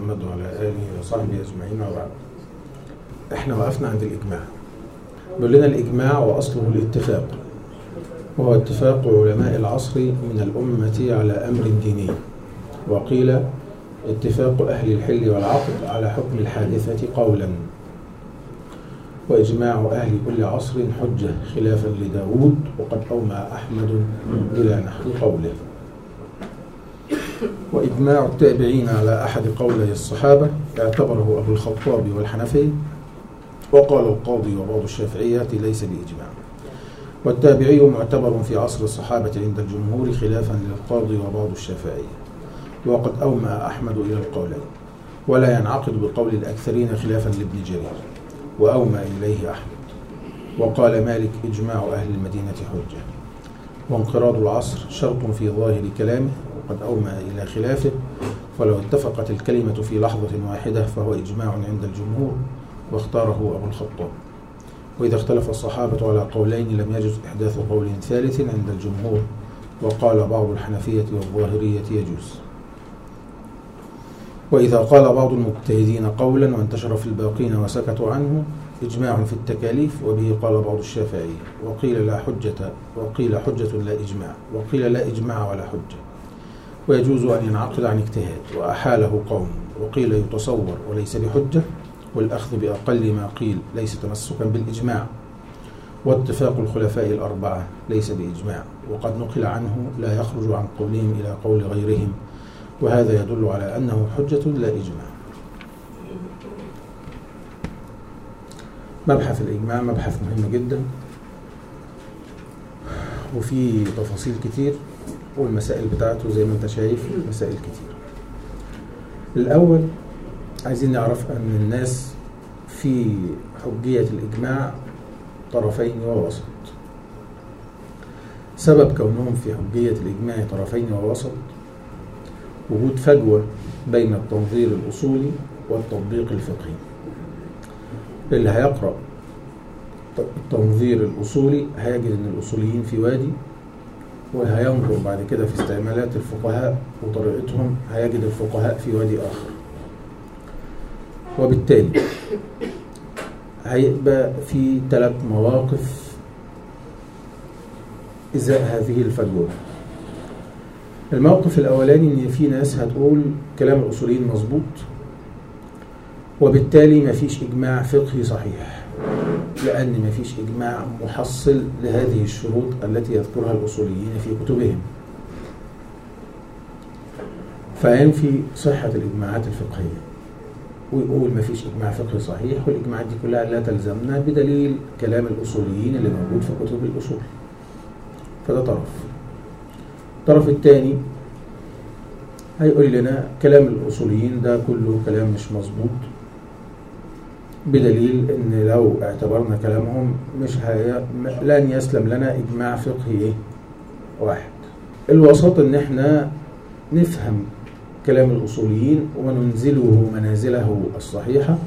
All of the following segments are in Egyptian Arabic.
محمد وعلى آله وصحبه أجمعين وبعد احنا وقفنا عند الإجماع بيقول لنا الإجماع وأصله الاتفاق وهو اتفاق علماء العصر من الأمة على أمر ديني وقيل اتفاق أهل الحل والعقد على حكم الحادثة قولا وإجماع أهل كل عصر حجة خلافا لداود وقد أومع أحمد إلى نحو قوله وإجماع التابعين على أحد قولي الصحابة اعتبره أبو الخطاب والحنفي وقال القاضي وبعض الشافعية ليس بإجماع والتابعي معتبر في عصر الصحابة عند الجمهور خلافا للقاضي وبعض الشافعية وقد أومأ أحمد إلى القولين ولا ينعقد بقول الأكثرين خلافا لابن جرير وأومأ إليه أحمد وقال مالك إجماع أهل المدينة حجة وانقراض العصر شرط في ظاهر كلامه وقد أومأ إلى خلافه فلو اتفقت الكلمة في لحظة واحدة فهو إجماع عند الجمهور واختاره أبو الخطاب وإذا اختلف الصحابة على قولين لم يجوز إحداث قول ثالث عند الجمهور وقال بعض الحنفية والظاهرية يجوز وإذا قال بعض المجتهدين قولا وانتشر في الباقين وسكتوا عنه إجماع في التكاليف وبه قال بعض الشافعية وقيل لا حجة وقيل حجة لا إجماع وقيل لا إجماع ولا حجة ويجوز أن ينعقد عن اجتهاد وأحاله قوم وقيل يتصور وليس بحجة والأخذ بأقل ما قيل ليس تمسكا بالإجماع واتفاق الخلفاء الأربعة ليس بإجماع وقد نقل عنه لا يخرج عن قولهم إلى قول غيرهم وهذا يدل على أنه حجة لا إجماع مبحث الإجماع مبحث مهم جدا وفي تفاصيل كتير والمسائل بتاعته زي ما انت شايف مسائل كتير الأول عايزين نعرف أن الناس في حجية الإجماع طرفين ووسط سبب كونهم في حجية الإجماع طرفين ووسط وجود فجوة بين التنظير الأصولي والتطبيق الفقهي اللي هيقرأ التنظير الأصولي هيجد أن الأصوليين في وادي وهينظر بعد كده في استعمالات الفقهاء وطريقتهم هيجد الفقهاء في وادي آخر وبالتالي هيبقى في ثلاث مواقف إزاء هذه الفجوة الموقف الأولاني إن في ناس هتقول كلام الأصوليين مظبوط وبالتالي مفيش إجماع فقهي صحيح لأن مفيش إجماع محصل لهذه الشروط التي يذكرها الأصوليين في كتبهم فينفي صحة الإجماعات الفقهية ويقول مفيش إجماع فقهي صحيح والإجماعات دي كلها لا تلزمنا بدليل كلام الأصوليين اللي موجود في كتب الأصول فده طرف الطرف الثاني هيقول لنا كلام الأصوليين ده كله كلام مش مظبوط بدليل ان لو اعتبرنا كلامهم مش هي... لن يسلم لنا اجماع فقهي ايه واحد الوسط ان احنا نفهم كلام الاصوليين وننزله منازله الصحيحه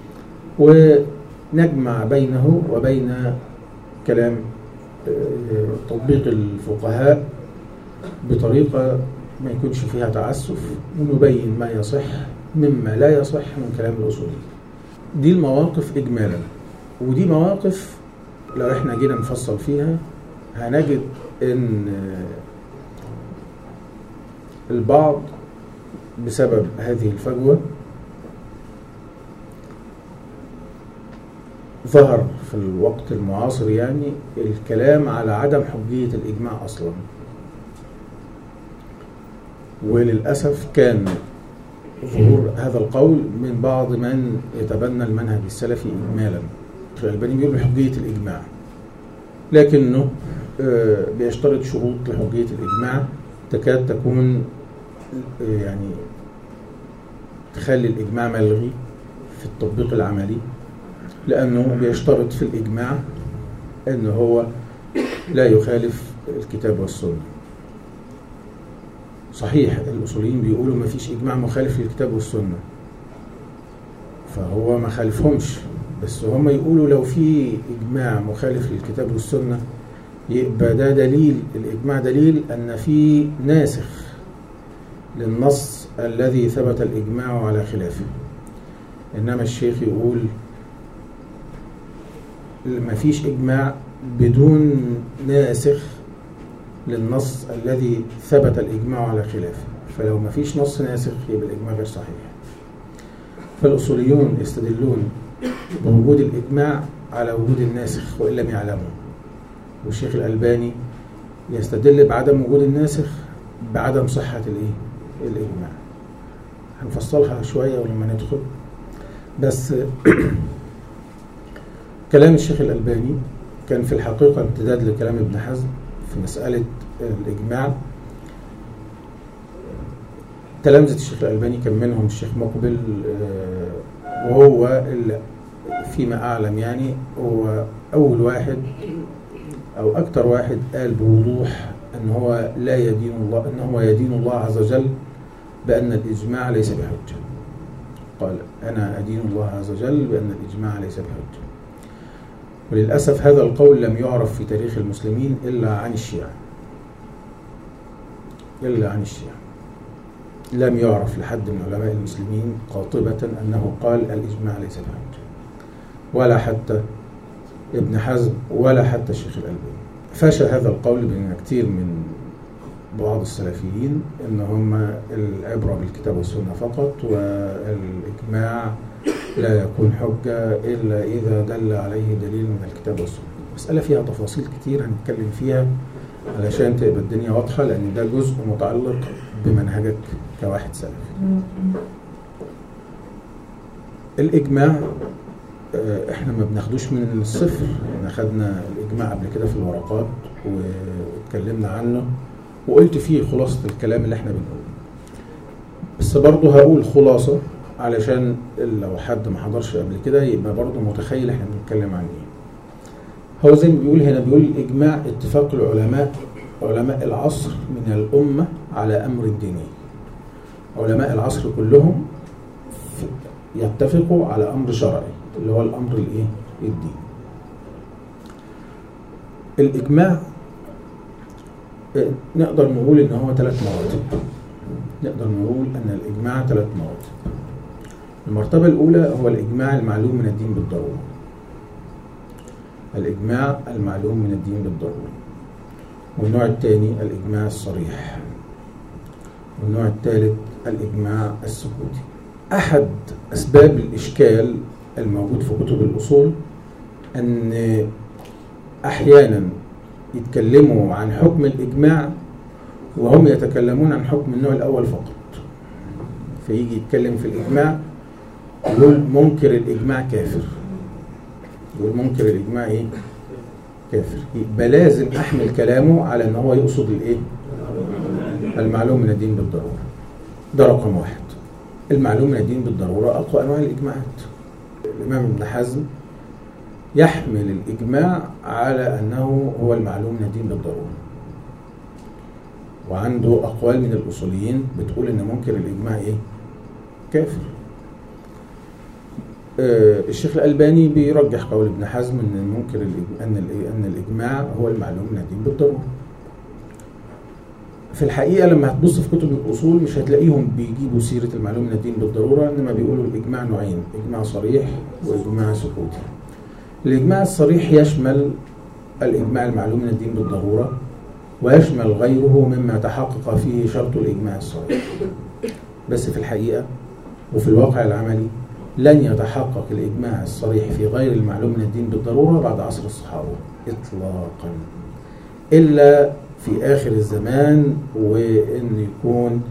ونجمع بينه وبين كلام تطبيق الفقهاء بطريقه ما يكونش فيها تعسف ونبين ما يصح مما لا يصح من كلام الاصوليين دي المواقف إجمالا ودي مواقف لو احنا جينا نفصل فيها هنجد ان البعض بسبب هذه الفجوة ظهر في الوقت المعاصر يعني الكلام على عدم حجية الإجماع أصلا وللأسف كان ظهور هذا القول من بعض من يتبنى المنهج السلفي إجمالا الألباني بيقول بحجية الإجماع لكنه بيشترط شروط لحجية الإجماع تكاد تكون يعني تخلي الإجماع ملغي في التطبيق العملي لأنه بيشترط في الإجماع أن هو لا يخالف الكتاب والسنة صحيح الأصوليين بيقولوا ما فيش إجماع مخالف للكتاب والسنة فهو ما خالفهمش بس هم يقولوا لو في إجماع مخالف للكتاب والسنة يبقى ده دليل الإجماع دليل أن في ناسخ للنص الذي ثبت الإجماع على خلافه إنما الشيخ يقول ما فيش إجماع بدون ناسخ للنص الذي ثبت الإجماع على خلافه فلو ما فيش نص ناسخ يبقى الإجماع غير صحيح فالأصوليون يستدلون بوجود الإجماع على وجود الناسخ وإن لم يعلموا والشيخ الألباني يستدل بعدم وجود الناسخ بعدم صحة الإيه؟ الإجماع هنفصلها شوية ولما ندخل بس كلام الشيخ الألباني كان في الحقيقة امتداد لكلام ابن حزم في مسألة الإجماع تلامذة الشيخ الألباني كان منهم الشيخ مقبل وهو فيما أعلم يعني هو أول واحد أو أكثر واحد قال بوضوح أن هو لا يدين الله أن هو يدين الله عز وجل بأن الإجماع ليس بحجة قال أنا أدين الله عز وجل بأن الإجماع ليس بحجة وللأسف هذا القول لم يعرف في تاريخ المسلمين إلا عن الشيعة إلا عن الشيعة لم يعرف لحد من علماء المسلمين قاطبة أنه قال الإجماع ليس بحجة ولا حتى ابن حزم ولا حتى الشيخ الألباني فشى هذا القول بين كثير من بعض السلفيين ان هم العبره بالكتاب والسنه فقط والاجماع لا يكون حجه الا اذا دل عليه دليل من الكتاب والسنه. مساله فيها تفاصيل كتير هنتكلم فيها علشان تبقى الدنيا واضحه لان ده جزء متعلق بمنهجك كواحد سلفي. الاجماع احنا ما بناخدوش من الصفر احنا خدنا الاجماع قبل كده في الورقات واتكلمنا عنه وقلت فيه خلاصة الكلام اللي احنا بنقوله بس برضه هقول خلاصة علشان لو حد ما حضرش قبل كده يبقى برضه متخيل احنا بنتكلم عن ايه هو زي ما بيقول هنا بيقول الإجماع اتفاق العلماء علماء العصر من الأمة على أمر ديني علماء العصر كلهم يتفقوا على أمر شرعي اللي هو الأمر الإيه؟ الديني الإجماع نقدر نقول ان هو ثلاث مراتب نقدر نقول ان الاجماع ثلاث مراتب المرتبة الأولى هو الإجماع المعلوم من الدين بالضرورة الإجماع المعلوم من الدين بالضرورة والنوع الثاني الإجماع الصريح والنوع الثالث الإجماع السكوتي أحد أسباب الإشكال الموجود في كتب الأصول أن أحيانا يتكلموا عن حكم الإجماع وهم يتكلمون عن حكم النوع الأول فقط فيجي يتكلم في الإجماع يقول منكر الإجماع كافر يقول منكر الإجماع إيه؟ كافر يبقى لازم أحمل كلامه على أن هو يقصد الإيه؟ المعلوم من الدين بالضرورة ده رقم واحد المعلوم من الدين بالضرورة أقوى أنواع الإجماعات الإمام ابن حزم يحمل الإجماع على أنه هو المعلوم من الدين بالضرورة وعنده أقوال من الأصوليين بتقول أن منكر الإجماع إيه؟ كافر آه الشيخ الألباني بيرجح قول ابن حزم أن منكر أن أن الإجماع هو المعلوم من الدين بالضرورة في الحقيقة لما هتبص في كتب الأصول مش هتلاقيهم بيجيبوا سيرة المعلوم من الدين بالضرورة إنما بيقولوا الإجماع نوعين إجماع صريح وإجماع سكوتي الإجماع الصريح يشمل الإجماع المعلوم من الدين بالضرورة ويشمل غيره مما تحقق فيه شرط الإجماع الصريح بس في الحقيقة وفي الواقع العملي لن يتحقق الإجماع الصريح في غير المعلوم من الدين بالضرورة بعد عصر الصحابة إطلاقا إلا في آخر الزمان وإن يكون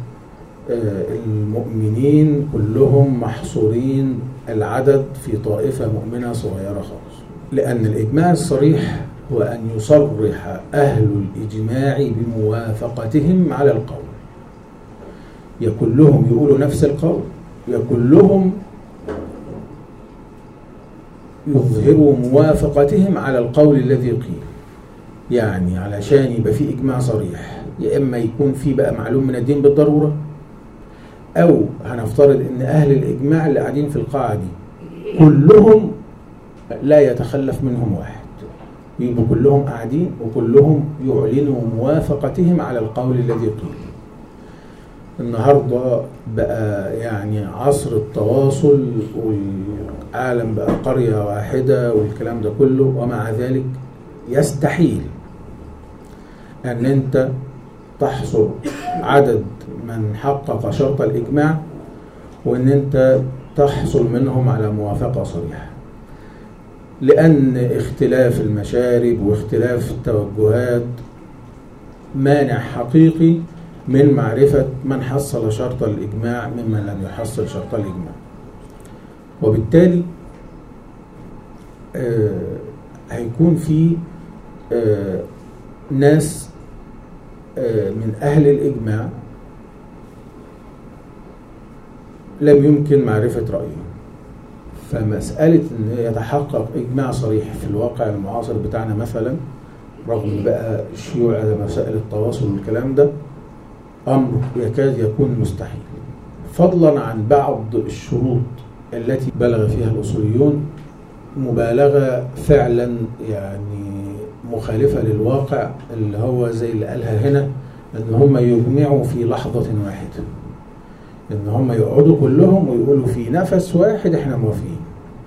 المؤمنين كلهم محصورين العدد في طائفة مؤمنة صغيرة خالص لأن الإجماع الصريح هو أن يصرح أهل الإجماع بموافقتهم على القول يا كلهم يقولوا نفس القول يا كلهم يظهروا موافقتهم على القول الذي قيل يعني علشان يبقى في إجماع صريح يا إما يكون في بقى معلوم من الدين بالضرورة أو هنفترض إن أهل الإجماع اللي قاعدين في القاعة دي كلهم لا يتخلف منهم واحد يبقوا كلهم قاعدين وكلهم يعلنوا موافقتهم على القول الذي قيل النهارده بقى يعني عصر التواصل والعالم بقى قريه واحده والكلام ده كله ومع ذلك يستحيل ان انت تحصر عدد من حقق شرط الاجماع وان انت تحصل منهم على موافقه صريحه لان اختلاف المشارب واختلاف التوجهات مانع حقيقي من معرفة من حصل شرط الإجماع ممن لم يحصل شرط الإجماع وبالتالي آه هيكون في آه ناس آه من أهل الإجماع لم يمكن معرفة رأيهم فمسألة أن يتحقق إجماع صريح في الواقع المعاصر بتاعنا مثلا رغم بقى الشيوع على مسائل التواصل والكلام ده أمر يكاد يكون مستحيل فضلا عن بعض الشروط التي بلغ فيها الأصوليون مبالغة فعلا يعني مخالفة للواقع اللي هو زي اللي قالها هنا ان هم يجمعوا في لحظة واحدة ان هم يقعدوا كلهم ويقولوا في نفس واحد احنا موافقين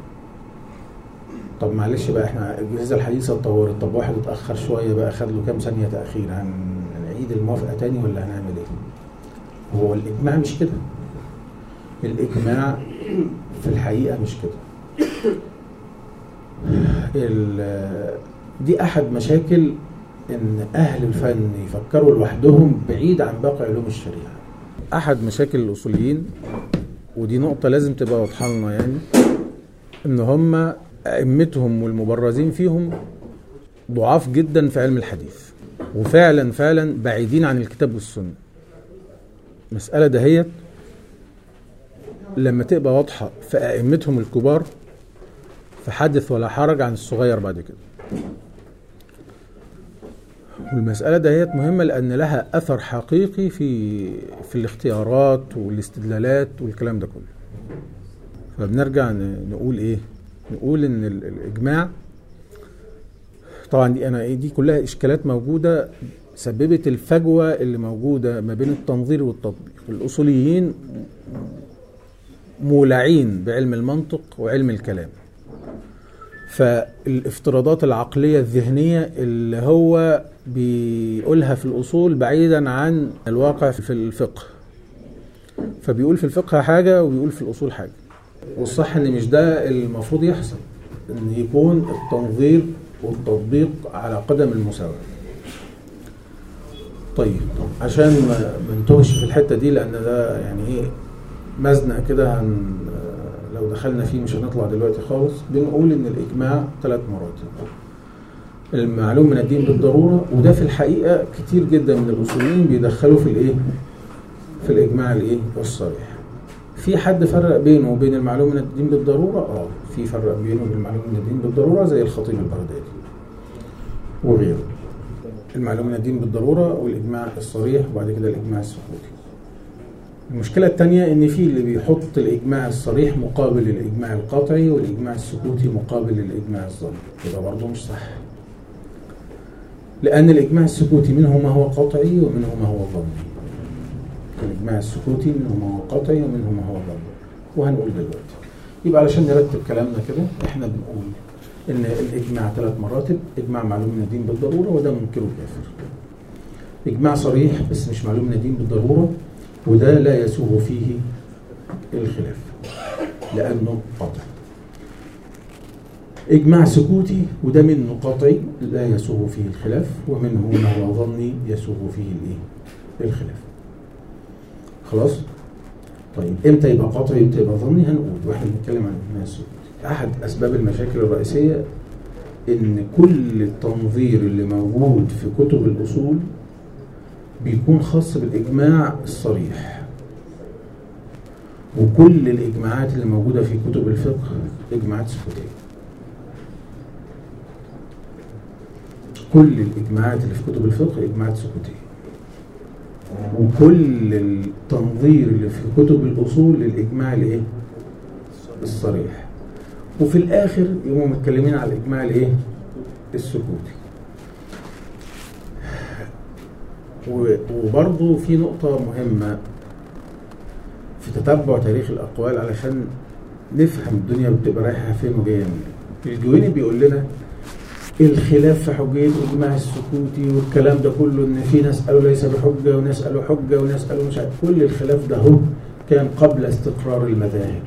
طب معلش بقى احنا الاجهزه الحديثه اتطورت طب واحد اتاخر شويه بقى خد له كام ثانيه تاخير هنعيد الموافقه تاني ولا هنعمل ايه؟ هو الاجماع مش كده الاجماع في الحقيقه مش كده دي احد مشاكل ان اهل الفن يفكروا لوحدهم بعيد عن باقي علوم الشريعه احد مشاكل الاصوليين ودي نقطه لازم تبقى واضحه لنا يعني ان هم ائمتهم والمبرزين فيهم ضعاف جدا في علم الحديث وفعلا فعلا بعيدين عن الكتاب والسنه المساله دهيت لما تبقى واضحه في ائمتهم الكبار فحدث ولا حرج عن الصغير بعد كده والمسألة دهيت مهمة لأن لها أثر حقيقي في في الاختيارات والاستدلالات والكلام ده كله. فبنرجع نقول إيه؟ نقول إن الإجماع طبعا دي أنا دي كلها إشكالات موجودة سببت الفجوة اللي موجودة ما بين التنظير والتطبيق. الأصوليين مولعين بعلم المنطق وعلم الكلام. فالافتراضات العقلية الذهنية اللي هو بيقولها في الأصول بعيدا عن الواقع في الفقه فبيقول في الفقه حاجة وبيقول في الأصول حاجة والصح ان مش ده المفروض يحصل ان يكون التنظير والتطبيق على قدم المساواة طيب عشان ما نتوهش في الحتة دي لأن ده يعني ايه مزنق كده هن لو دخلنا فيه مش هنطلع دلوقتي خالص بنقول ان الاجماع ثلاث مراتب المعلوم من الدين بالضروره وده في الحقيقه كتير جدا من الاصوليين بيدخلوا في الايه في الاجماع الايه الصريح في حد فرق بينه وبين المعلوم من الدين بالضروره اه في فرق بينه وبين المعلوم من الدين بالضروره زي الخطيب البغدادي وغيره المعلوم من الدين بالضروره والاجماع الصريح وبعد كده الاجماع السكوتي المشكلة الثانية إن في اللي بيحط الإجماع الصريح مقابل الإجماع القطعي والإجماع السكوتي مقابل الإجماع الظني، يبقى برضه مش صح. لأن الإجماع السكوتي منه ما هو قطعي ومنه ما هو ظني. الإجماع السكوتي منه ما هو قطعي ومنه ما هو ظني. وهنقول دلوقتي. يبقى علشان نرتب كلامنا كده إحنا بنقول إن الإجماع ثلاث مراتب، إجماع معلوم من الدين بالضرورة وده منكره كافر. إجماع صريح بس مش معلوم من الدين بالضرورة وده لا يسوغ فيه الخلاف لأنه قطع إجماع سكوتي وده منه قطعي لا يسوغ فيه الخلاف ومنه ما هو ظني يسوغ فيه الايه الخلاف خلاص طيب امتى يبقى قطعي امتى يبقى ظني هنقول واحنا بنتكلم عن الاجماع السكوتي احد اسباب المشاكل الرئيسيه ان كل التنظير اللي موجود في كتب الاصول بيكون خاص بالإجماع الصريح وكل الإجماعات اللي موجودة في كتب الفقه إجماعات سكوتية كل الإجماعات اللي في كتب الفقه إجماعات سكوتية وكل التنظير اللي في كتب الأصول للإجماع الإيه؟ الصريح وفي الآخر يقوموا متكلمين على الإجماع الإيه؟ السكوتي وبرضه في نقطة مهمة في تتبع تاريخ الأقوال علشان نفهم الدنيا بتبقى رايحة فين وجاية منين الجويني بيقول لنا الخلاف في حجية إجماع السكوتي والكلام ده كله إن في ناس قالوا ليس بحجة وناس قالوا حجة وناس قالوا مش عارف كل الخلاف ده هو كان قبل استقرار المذاهب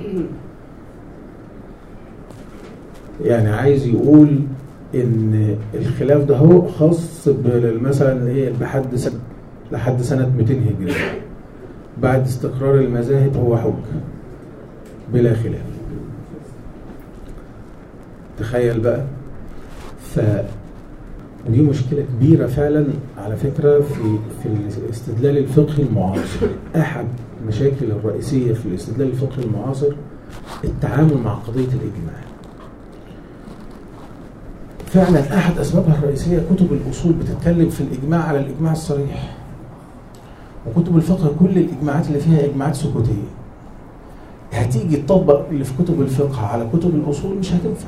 يعني عايز يقول ان الخلاف ده هو خاص مثلا ايه لحد سنه لحد سنه 200 هجري بعد استقرار المذاهب هو حجه بلا خلاف تخيل بقى ف ودي مشكلة كبيرة فعلا على فكرة في في الاستدلال الفقهي المعاصر أحد المشاكل الرئيسية في الاستدلال الفقهي المعاصر التعامل مع قضية الإجماع فعلا أحد أسبابها الرئيسية كتب الأصول بتتكلم في الإجماع على الإجماع الصريح وكتب الفقه كل الإجماعات اللي فيها إجماعات سكوتية هتيجي تطبق اللي في كتب الفقه على كتب الأصول مش هتنفع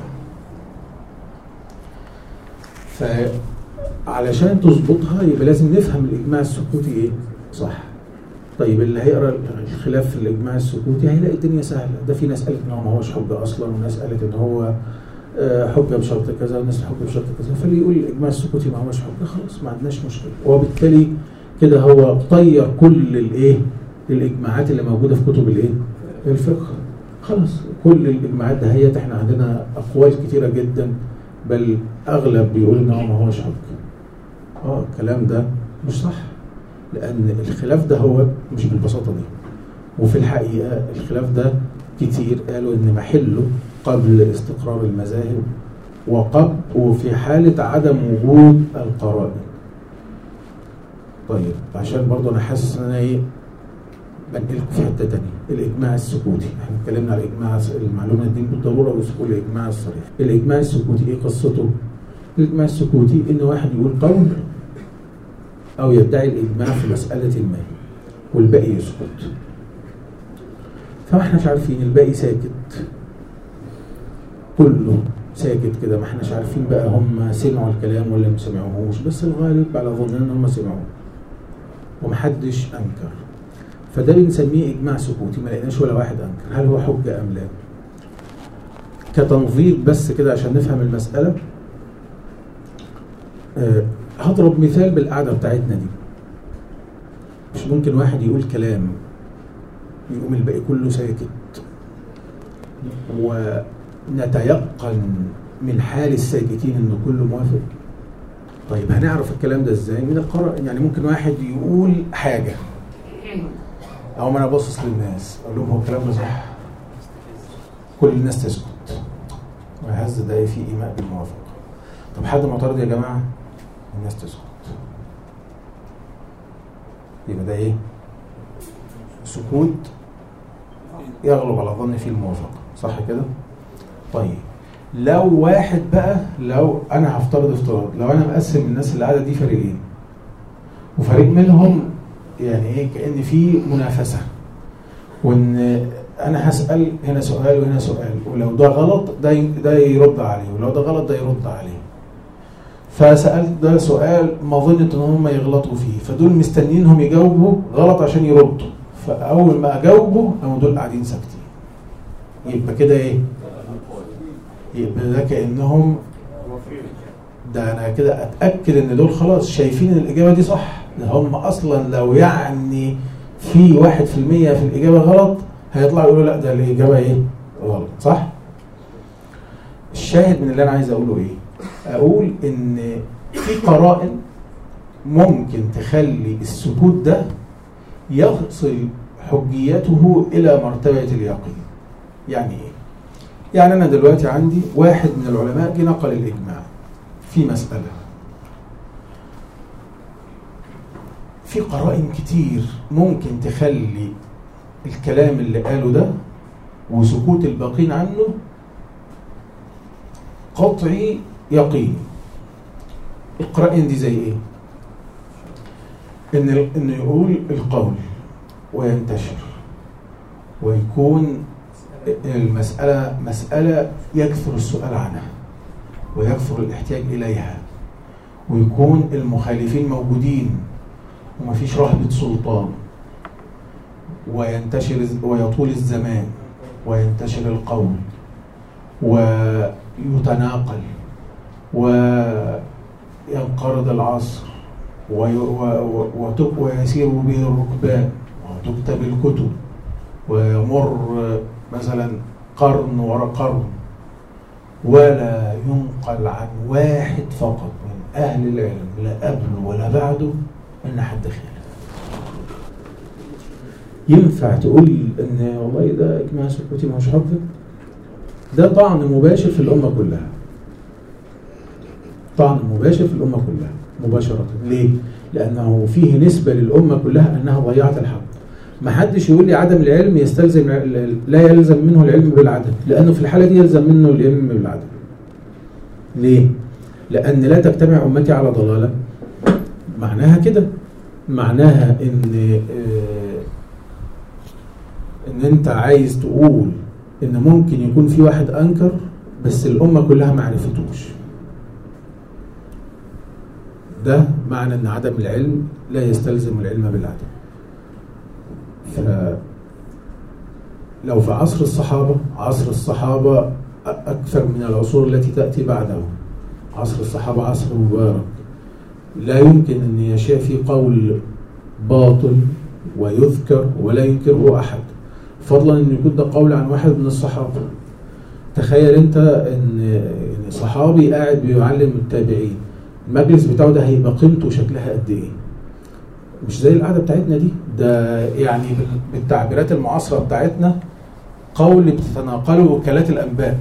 فعلشان تظبطها يبقى لازم نفهم الإجماع السكوتي إيه صح طيب اللي هيقرا الخلاف في الاجماع السكوتي هيلاقي الدنيا سهله ده في ناس قالت ان هو ما هوش حجه اصلا وناس قالت ان هو حجه بشرط كذا وناس حجه بشرط كذا فاللي يقول الاجماع السكوتي ما هوش حجه خلاص ما عندناش مشكله وبالتالي كده هو طير كل الايه الاجماعات اللي موجوده في كتب الايه الفقه خلاص كل الاجماعات دهيت احنا عندنا اقوال كتيره جدا بل اغلب بيقول ان هو ما هوش حجه اه الكلام ده مش صح لان الخلاف ده هو مش بالبساطه دي وفي الحقيقه الخلاف ده كتير قالوا ان محله قبل استقرار المذاهب وقبل وفي حاله عدم وجود القرائن طيب عشان برضه انا حاسس ان انا ايه بنقلكم في حته ثانيه الاجماع السكوتي احنا اتكلمنا على الاجماع المعلومه دي بالضروره وسكوت الاجماع الصريح الاجماع السكوتي ايه قصته الاجماع السكوتي ان واحد يقول قول او يدعي الاجماع في مساله ما والباقي يسكت فاحنا مش عارفين الباقي ساكت كله ساكت كده ما احناش عارفين بقى هم سمعوا الكلام ولا ما سمعوهوش بس الغالب على ظننا ان هم سمعوه ومحدش انكر فده بنسميه اجماع سكوتي ما لقيناش ولا واحد انكر هل هو حجه ام لا كتنظير بس كده عشان نفهم المساله أه هضرب مثال بالقعده بتاعتنا دي مش ممكن واحد يقول كلام يقوم الباقي كله ساكت ونتيقن من حال الساكتين ان كله موافق طيب هنعرف الكلام ده ازاي من القراء يعني ممكن واحد يقول حاجه او ما انا باصص للناس اقول لهم هو الكلام ده صح كل الناس تسكت ويهز ده في ايماء بالموافقه طب حد معترض يا جماعه الناس تسكت يبقى ده ايه سكوت يغلب على ظني فيه الموافقه صح كده طيب لو واحد بقى لو انا هفترض افتراض لو انا مقسم الناس اللي قاعده دي فريقين وفريق منهم يعني ايه كان في منافسه وان انا هسال هنا سؤال وهنا سؤال ولو ده غلط ده ده يرد عليه ولو ده غلط ده يرد عليه فسالت ده سؤال ما ظنت ان هم يغلطوا فيه فدول مستنيينهم يجاوبوا غلط عشان يردوا فاول ما اجاوبوا قاموا دول قاعدين ساكتين يبقى كده ايه يبقى ده كانهم ده انا كده اتاكد ان دول خلاص شايفين ان الاجابه دي صح ده هم اصلا لو يعني في واحد في المية في الاجابه غلط هيطلعوا يقولوا لا ده الاجابه ايه غلط صح الشاهد من اللي انا عايز اقوله ايه اقول ان في قرائن ممكن تخلي السكوت ده يصل حجيته الى مرتبه اليقين يعني ايه يعني انا دلوقتي عندي واحد من العلماء جه نقل الاجماع في مساله في قرائن كتير ممكن تخلي الكلام اللي قاله ده وسكوت الباقين عنه قطعي يقين القرائن دي زي ايه ان انه يقول القول وينتشر ويكون المسألة مسألة يكثر السؤال عنها ويكثر الاحتياج إليها ويكون المخالفين موجودين ومفيش رهبة سلطان وينتشر ويطول الزمان وينتشر القول ويتناقل وينقرض العصر ويسير به الركبان وتكتب الكتب ويمر مثلا قرن وراء قرن ولا ينقل عن واحد فقط من أهل العلم لا قبل ولا بعده أن حد خالف ينفع تقول ان والله ده اجماع سكوتي مش حافظ ده طعن مباشر في الامه كلها طعن مباشر في الامه كلها مباشره ليه لانه فيه نسبه للامه كلها انها ضيعت الحق ما حدش يقول لي عدم العلم يستلزم لا يلزم منه العلم بالعدم لانه في الحاله دي يلزم منه العلم بالعدم ليه لان لا تجتمع امتي على ضلاله معناها كده معناها ان آه، ان انت عايز تقول ان ممكن يكون في واحد انكر بس الامه كلها ما عرفتوش ده معنى ان عدم العلم لا يستلزم العلم بالعدم ف لو في عصر الصحابه عصر الصحابه اكثر من العصور التي تاتي بعده عصر الصحابه عصر مبارك لا يمكن ان يشاء في قول باطل ويذكر ولا ينكره احد فضلا ان يكون ده قول عن واحد من الصحابه تخيل انت ان صحابي قاعد بيعلم التابعين المجلس بتاعه ده هيبقى قيمته شكلها قد ايه مش زي القعده بتاعتنا دي ده يعني بالتعبيرات المعاصره بتاعتنا قول بتتناقله وكالات الانباء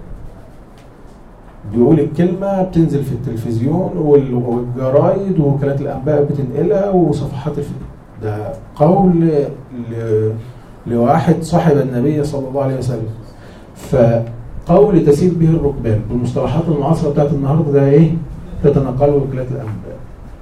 بيقول الكلمه بتنزل في التلفزيون والجرايد ووكالات الانباء بتنقلها وصفحات ده قول لواحد صاحب النبي صلى الله عليه وسلم فقول تسير به الركبان بالمصطلحات المعاصره بتاعت النهارده ده ايه؟ تتنقله وكالات الانباء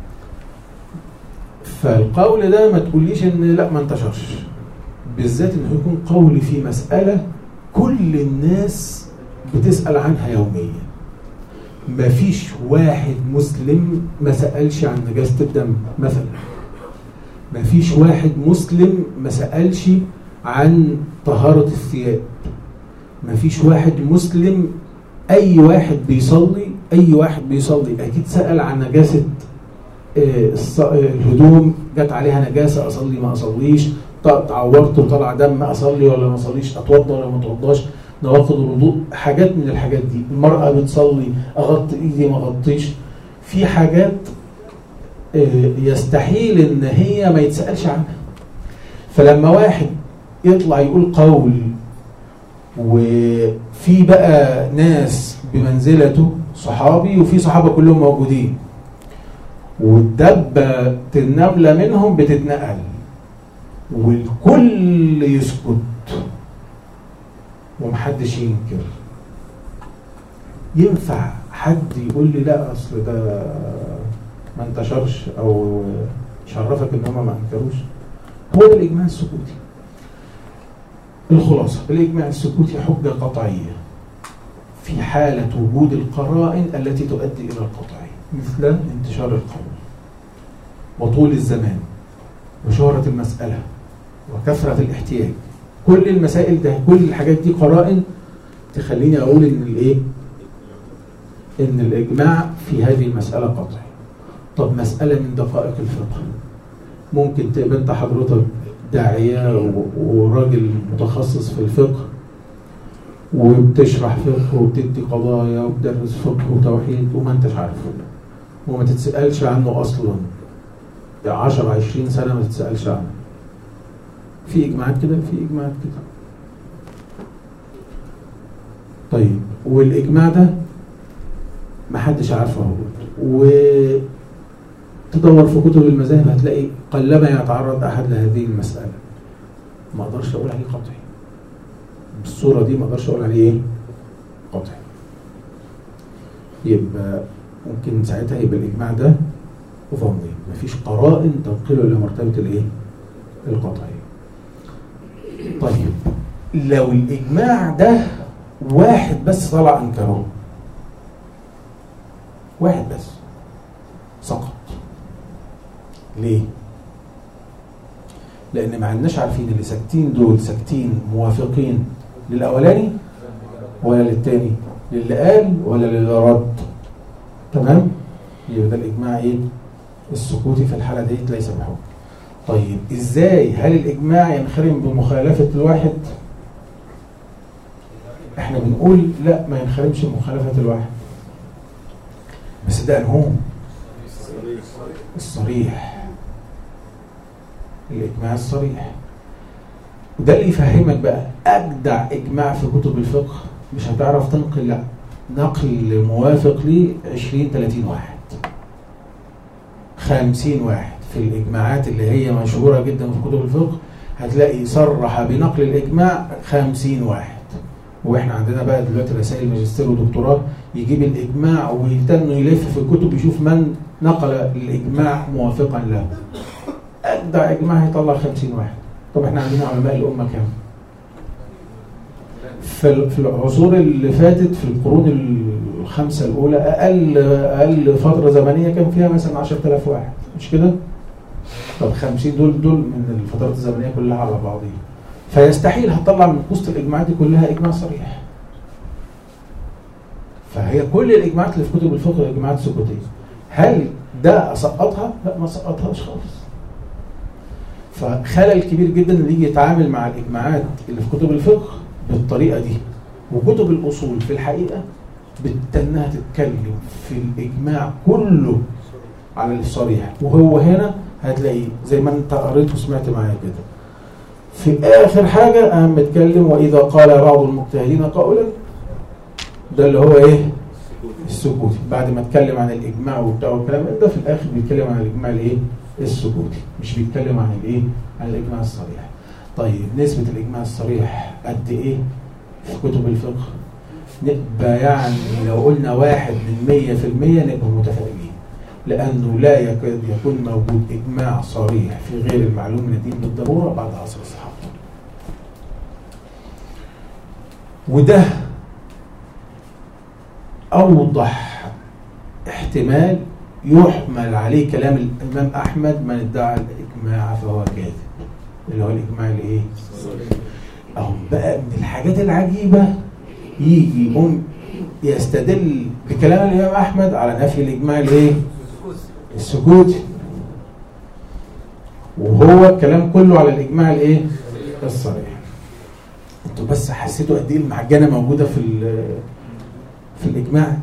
فالقول ده ما تقوليش ان لا ما انتشرش بالذات انه يكون قول في مساله كل الناس بتسال عنها يوميا ما فيش واحد مسلم ما سالش عن نجاسه الدم مثلا ما فيش واحد مسلم ما سالش عن طهارة الثياب مفيش واحد مسلم أي واحد بيصلي أي واحد بيصلي أكيد سأل عن نجاسة آه، الهدوم جت عليها نجاسة أصلي ما أصليش تعورت وطلع دم أصلي ولا ما أصليش أتوضى ولا ما أتوضاش نواقض الوضوء حاجات من الحاجات دي المرأة بتصلي أغطي إيدي ما أغطيش في حاجات آه، يستحيل إن هي ما يتسألش عنها فلما واحد يطلع يقول قول وفي بقى ناس بمنزلته صحابي وفي صحابة كلهم موجودين والدبة النملة منهم بتتنقل والكل يسكت ومحدش ينكر ينفع حد يقول لي لا اصل ده ما انتشرش او شرفك ان هم ما انكروش هو ده الاجماع السكوتي الخلاصة الإجماع السكوتي حجة قطعية في حالة وجود القرائن التي تؤدي إلى القطع مثل انتشار القول وطول الزمان وشهرة المسألة وكثرة الاحتياج كل المسائل ده كل الحاجات دي قرائن تخليني أقول إن الإيه؟ إن الإجماع في هذه المسألة قطعي طب مسألة من دقائق الفقه ممكن تبقى أنت حضرتك داعية وراجل متخصص في الفقه وبتشرح فقه وبتدي قضايا وبتدرس فقه وتوحيد وما انتش عارفه وما تتسألش عنه أصلا 10 20 سنة ما تتسألش عنه في إجماعات كده في إجماعات كده طيب والإجماع ده ما حدش عارفه و تدور في كتب المذاهب هتلاقي قلما يتعرض أحد لهذه المسألة ما أقدرش أقول عليه قطعي بالصورة دي ما أقدرش أقول عليه إيه؟ قطعي يبقى ممكن ساعتها يبقى الإجماع ده ظني مفيش قرائن تنقله إلى مرتبة الإيه؟ القطعي طيب لو الإجماع ده واحد بس طلع أنكره واحد بس سقط ليه؟ لان ما عندناش عارفين اللي ساكتين دول ساكتين موافقين للاولاني ولا للتاني للي قال ولا للي رد تمام يبقى ده الاجماع ايه السكوتي في الحاله ديت ليس بحكم طيب ازاي هل الاجماع ينخرم بمخالفه الواحد احنا بنقول لا ما ينخرمش بمخالفه الواحد بس ده انهو الصريح الاجماع الصريح وده اللي يفهمك بقى اجدع اجماع في كتب الفقه مش هتعرف تنقل لا نقل موافق لي 20 30 واحد 50 واحد في الاجماعات اللي هي مشهوره جدا في كتب الفقه هتلاقي صرح بنقل الاجماع 50 واحد واحنا عندنا بقى دلوقتي رسائل ماجستير ودكتوراه يجيب الاجماع ويتنوا يلف في الكتب يشوف من نقل الاجماع موافقا له اجدع اجماع هيطلع 50 واحد طب احنا عندنا علماء الامه كام في في العصور اللي فاتت في القرون الخمسه الاولى اقل اقل فتره زمنيه كان فيها مثلا 10000 واحد مش كده طب 50 دول دول من الفترات الزمنيه كلها على بعضيها فيستحيل هتطلع من وسط الاجماعات دي كلها اجماع صريح فهي كل الاجماعات اللي في كتب الفقه اجماعات سكوتيه هل ده اسقطها لا ما سقطهاش خالص فخلل كبير جدا اللي يجي يتعامل مع الاجماعات اللي في كتب الفقه بالطريقه دي وكتب الاصول في الحقيقه بتنها تتكلم في الاجماع كله على الصريح وهو هنا هتلاقيه زي ما انت قريت وسمعت معايا كده في اخر حاجه انا متكلم واذا قال بعض المجتهدين قولا ده اللي هو ايه السكوتي بعد ما اتكلم عن الاجماع وبتاع والكلام ده في الاخر بيتكلم عن الاجماع الايه السكوتي مش بيتكلم عن الايه عن الاجماع الصريح طيب نسبه الاجماع الصريح قد ايه في كتب الفقه نبقى يعني لو قلنا واحد من مية في المية نبقى متفائلين لأنه لا يكاد يكون موجود إجماع صريح في غير المعلوم من الدين بالضرورة بعد عصر الصحابة وده أوضح احتمال يحمل عليه كلام الإمام أحمد من ادعى الإجماع فهو كاذب اللي هو الإجماع الإيه؟ أو بقى من الحاجات العجيبة يجي يقوم يستدل بكلام الإمام أحمد على نفي الإجماع الإيه؟ السكوتي وهو الكلام كله على الإجماع الإيه؟ الصريح انتوا بس حسيتوا قد ايه المعجنه موجوده في في الاجماع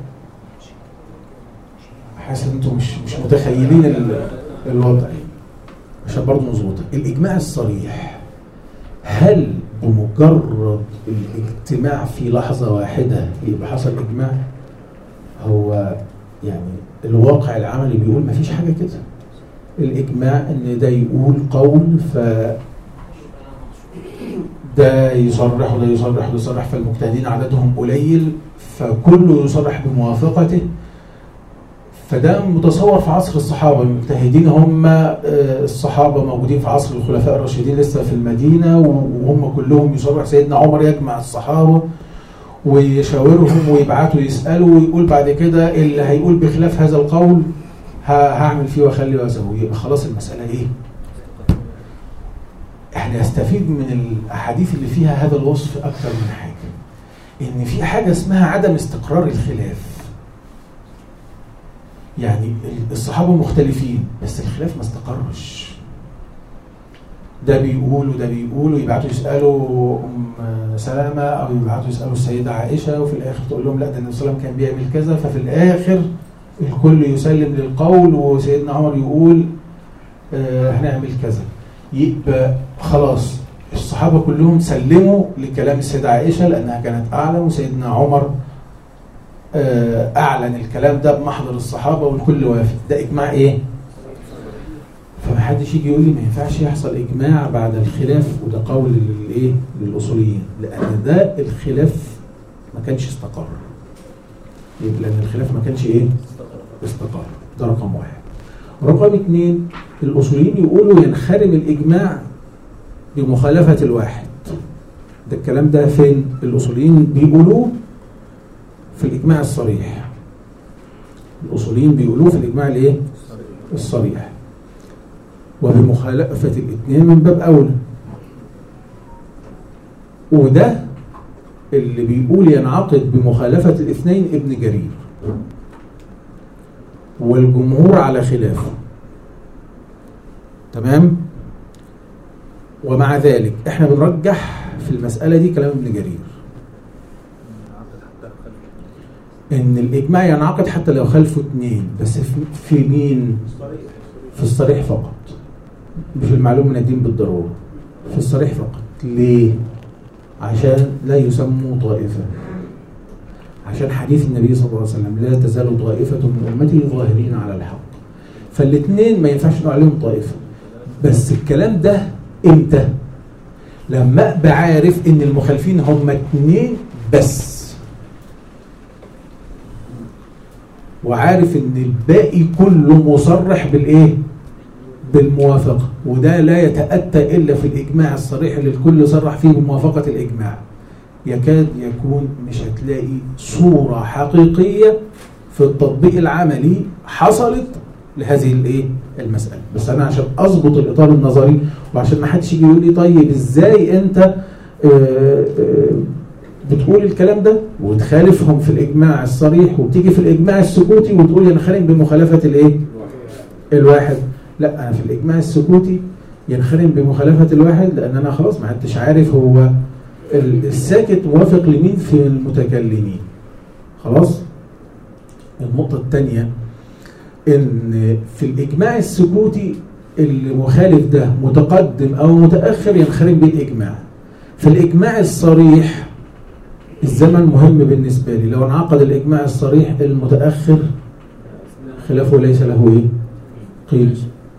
حاسس ان انتوا مش مش متخيلين الوضع عشان برضه مظبوطه الاجماع الصريح هل بمجرد الاجتماع في لحظه واحده يبقى حصل اجماع هو يعني الواقع العملي بيقول ما فيش حاجه كده الاجماع ان ده يقول قول ف ده يصرح وده يصرح وده يصرح فالمجتهدين عددهم قليل فكله يصرح بموافقته فده متصور في عصر الصحابه المجتهدين هم الصحابه موجودين في عصر الخلفاء الراشدين لسه في المدينه وهم كلهم يصرح سيدنا عمر يجمع الصحابه ويشاورهم ويبعتوا يسالوا ويقول بعد كده اللي هيقول بخلاف هذا القول هعمل فيه واخلي واسوي يبقى خلاص المساله ايه؟ احنا نستفيد من الاحاديث اللي فيها هذا الوصف اكثر من حاجه ان في حاجه اسمها عدم استقرار الخلاف يعني الصحابه مختلفين بس الخلاف ما استقرش ده بيقول وده بيقول ويبعتوا يسالوا ام سلامه او يبعتوا يسالوا السيده عائشه وفي الاخر تقول لهم لا ده النبي صلى الله عليه وسلم كان بيعمل كذا ففي الاخر الكل يسلم للقول وسيدنا عمر يقول آه هنعمل كذا يبقى خلاص الصحابة كلهم سلموا لكلام السيدة عائشة لأنها كانت أعلم وسيدنا عمر أعلن الكلام ده بمحضر الصحابة والكل وافق ده إجماع إيه؟ فما حدش يجي يقول لي ما ينفعش يحصل إجماع بعد الخلاف وده قول للإيه؟ للأصوليين لأن ده الخلاف ما كانش استقر لأن الخلاف ما كانش إيه؟ استقر ده رقم واحد رقم اثنين الأصوليين يقولوا ينخرم الإجماع بمخالفة الواحد ده الكلام ده فين الأصوليين بيقولوه في الإجماع الصريح الأصوليين بيقولوه في الإجماع الإيه؟ الصريح وبمخالفة الاثنين من باب أولى وده اللي بيقول ينعقد بمخالفة الاثنين ابن جرير والجمهور على خلافه تمام ومع ذلك احنا بنرجح في المسألة دي كلام ابن جرير ان الاجماع ينعقد حتى لو خلفه اثنين بس في مين في الصريح فقط مش المعلوم من الدين بالضرورة في الصريح فقط ليه عشان لا يسموا طائفة عشان حديث النبي صلى الله عليه وسلم لا تزال طائفة من أمتي ظاهرين على الحق فالاثنين ما ينفعش نقول عليهم طائفة بس الكلام ده امتى لما ابقى عارف ان المخالفين هم اثنين بس وعارف ان الباقي كله مصرح بالايه بالموافقة وده لا يتأتى إلا في الإجماع الصريح اللي الكل صرح فيه بموافقة الإجماع يكاد يكون مش هتلاقي صورة حقيقية في التطبيق العملي حصلت لهذه الايه المسألة بس أنا عشان أضبط الإطار النظري وعشان ما حدش يجي يقول لي طيب إزاي أنت آآ آآ بتقول الكلام ده وتخالفهم في الإجماع الصريح وبتيجي في الإجماع السكوتي وتقول أنا خارج بمخالفة الإيه الواحد لا أنا في الإجماع السكوتي ينخرم بمخالفة الواحد لأن أنا خلاص ما عدتش عارف هو الساكت موافق لمين في المتكلمين خلاص النقطة الثانية إن في الإجماع السكوتي المخالف ده متقدم أو متأخر ينخرم بالإجماع في الإجماع الصريح الزمن مهم بالنسبة لي لو انعقد الإجماع الصريح المتأخر خلافه ليس له إيه؟ قيل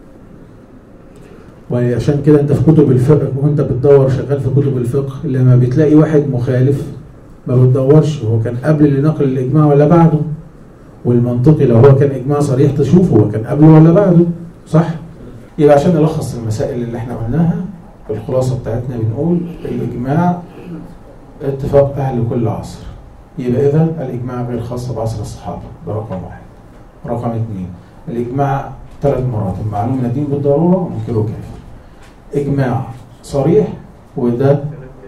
وعشان كده انت في كتب الفقه وانت بتدور شغال في كتب الفقه لما بتلاقي واحد مخالف ما بتدورش هو كان قبل لنقل الاجماع ولا بعده والمنطقي لو هو كان اجماع صريح تشوفه هو كان قبله ولا بعده صح يبقى عشان نلخص المسائل اللي احنا قلناها الخلاصه بتاعتنا بنقول الاجماع اتفاق اهل كل عصر يبقى اذا الاجماع غير خاص بعصر الصحابه ده رقم واحد رقم اثنين الاجماع ثلاث مراتب معلوم من الدين بالضروره ومنكره كافر إجماع صريح وده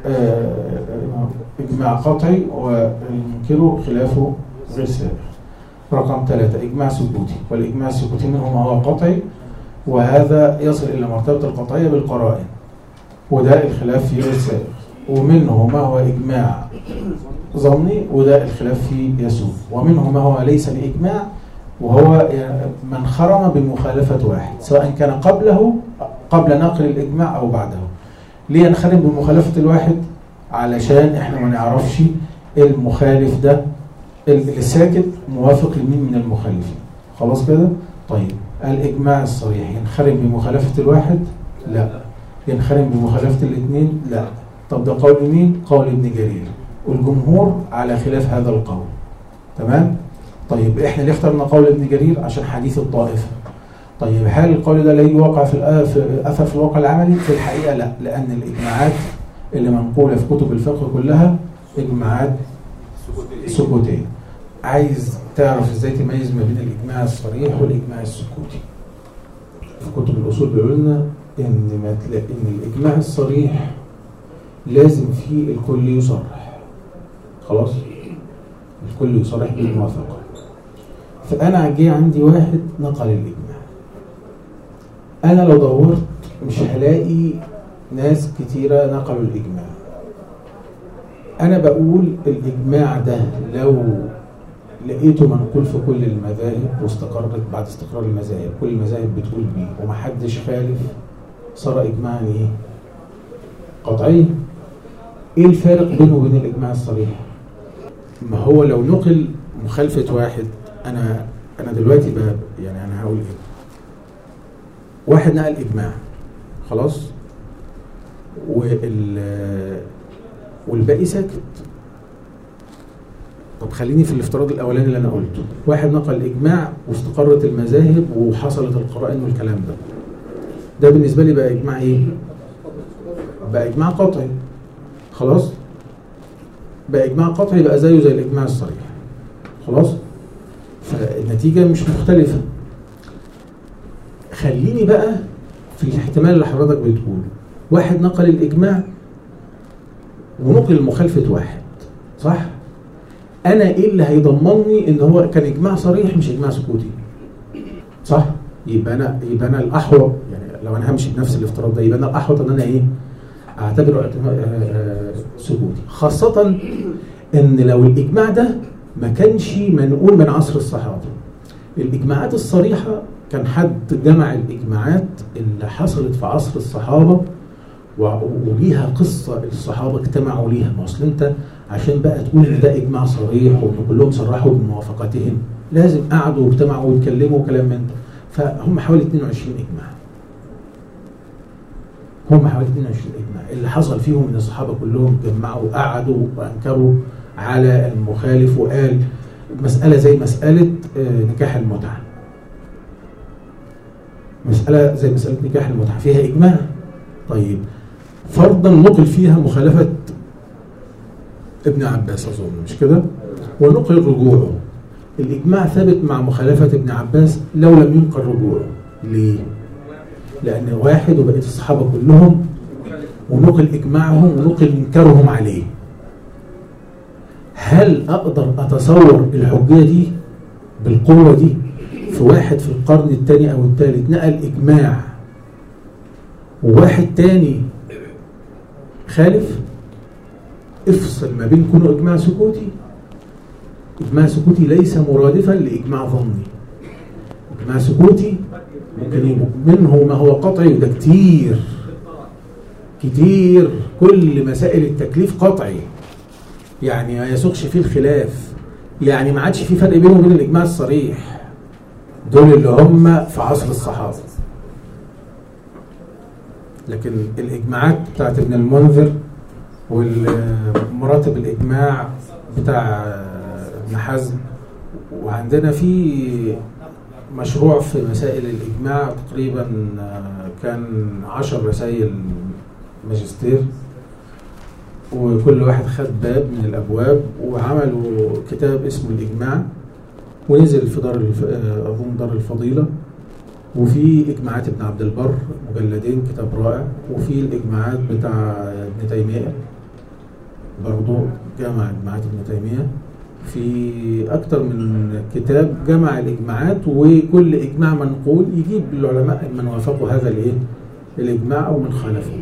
إجماع قطعي والمنكر خلافه غير سابق رقم ثلاثة إجماع سكوتي والإجماع السكوتي منه ما هو قطعي وهذا يصل إلى مرتبة القطعية بالقرائن وده الخلاف فيه غير سابق ومنه ما هو إجماع ظني وده الخلاف فيه يسوع ومنه ما هو ليس بإجماع وهو من خرم بمخالفة واحد سواء كان قبله قبل نقل الإجماع أو بعده ليه نخرم بمخالفة الواحد علشان احنا ما نعرفش المخالف ده الساكت موافق لمين من المخالفين خلاص كده طيب الإجماع الصريح ينخرم بمخالفة الواحد لا ينخرم بمخالفة الاثنين لا طب ده قول مين قول ابن جرير والجمهور على خلاف هذا القول تمام طيب احنا ليه اخترنا قول ابن جرير عشان حديث الطائفة طيب هل القول ده لا يوقع في في اثر في الواقع العملي في الحقيقة لا لان الاجماعات اللي منقولة في كتب الفقه كلها اجماعات سكوتية عايز تعرف ازاي تميز ما بين الاجماع الصريح والاجماع السكوتي في كتب الاصول بيقول لنا ان ما تلاقي ان الاجماع الصريح لازم فيه الكل يصرح خلاص الكل يصرح بالموافقه فانا جه عندي واحد نقل الاجماع انا لو دورت مش هلاقي ناس كتيره نقلوا الاجماع انا بقول الاجماع ده لو لقيته منقول في كل المذاهب واستقرت بعد استقرار المذاهب كل المذاهب بتقول بيه ومحدش خالف صار اجماعا ايه قطعي ايه الفارق بينه وبين الاجماع الصريح ما هو لو نقل مخالفه واحد انا انا دلوقتي بقى يعني انا هقول ايه واحد نقل اجماع خلاص وال والباقي ساكت طب خليني في الافتراض الاولاني اللي انا قلته واحد نقل اجماع واستقرت المذاهب وحصلت القرائن والكلام ده ده بالنسبه لي بقى اجماع ايه بقى اجماع قطعي خلاص بقى اجماع قطعي بقى زيه زي الاجماع الصريح خلاص فالنتيجه مش مختلفه خليني بقى في الاحتمال اللي حضرتك بتقوله واحد نقل الإجماع ونقل مخالفة واحد صح؟ أنا إيه اللي هيضمنني إن هو كان إجماع صريح مش إجماع سكوتي صح؟ يبقى أنا يبقى أنا الأحوط يعني لو أنا همشي بنفس الافتراض ده يبقى أنا الأحوط إن أنا إيه؟ أعتبره اعتماد- آه، آه، سكوتي خاصة إن لو الإجماع ده ما كانش منقول من عصر الصحابة الإجماعات الصريحة كان حد جمع الإجماعات اللي حصلت في عصر الصحابة و- وليها قصة الصحابة اجتمعوا ليها ما أصل أنت عشان بقى تقول إن ده إجماع صريح وإن كلهم صرحوا بموافقتهم لازم قعدوا واجتمعوا واتكلموا وكلام من ده فهم حوالي 22 إجماع هم حوالي 22 إجماع اللي حصل فيهم إن الصحابة كلهم جمعوا وقعدوا وأنكروا على المخالف وقال مسألة زي مسألة آه، نكاح المتعة مسألة زي مسألة نكاح المتعة فيها إجماع طيب فرضا نقل فيها مخالفة ابن عباس أظن مش كده ونقل رجوعه الإجماع ثابت مع مخالفة ابن عباس لو لم ينقل رجوعه ليه؟ لأن واحد وبقية الصحابة كلهم ونقل إجماعهم ونقل إنكارهم عليه هل أقدر أتصور الحجية دي بالقوة دي في واحد في القرن الثاني أو الثالث نقل إجماع وواحد تاني خالف افصل ما بين كونه إجماع سكوتي إجماع سكوتي ليس مرادفا لإجماع ظني إجماع سكوتي ممكن يبقى منه ما هو قطعي وده كتير كتير كل مسائل التكليف قطعي يعني ما يسوقش فيه الخلاف يعني ما عادش في فرق بينه وبين الإجماع الصريح دول اللي هم في عصر الصحابة لكن الإجماعات بتاعت ابن المنذر والمراتب الإجماع بتاع ابن حزم وعندنا في مشروع في مسائل الإجماع تقريبا كان عشر رسائل ماجستير وكل واحد خد باب من الأبواب وعملوا كتاب اسمه الإجماع ونزل في دار الف... أظن دار الفضيلة وفي إجماعات ابن عبد البر مجلدين كتاب رائع وفي الإجماعات بتاع ابن تيمية برضه جمع إجماعات ابن تيمية في أكتر من كتاب جمع الإجماعات وكل إجماع منقول يجيب العلماء من وافقوا هذا الإيه؟ الإجماع أو من خالفه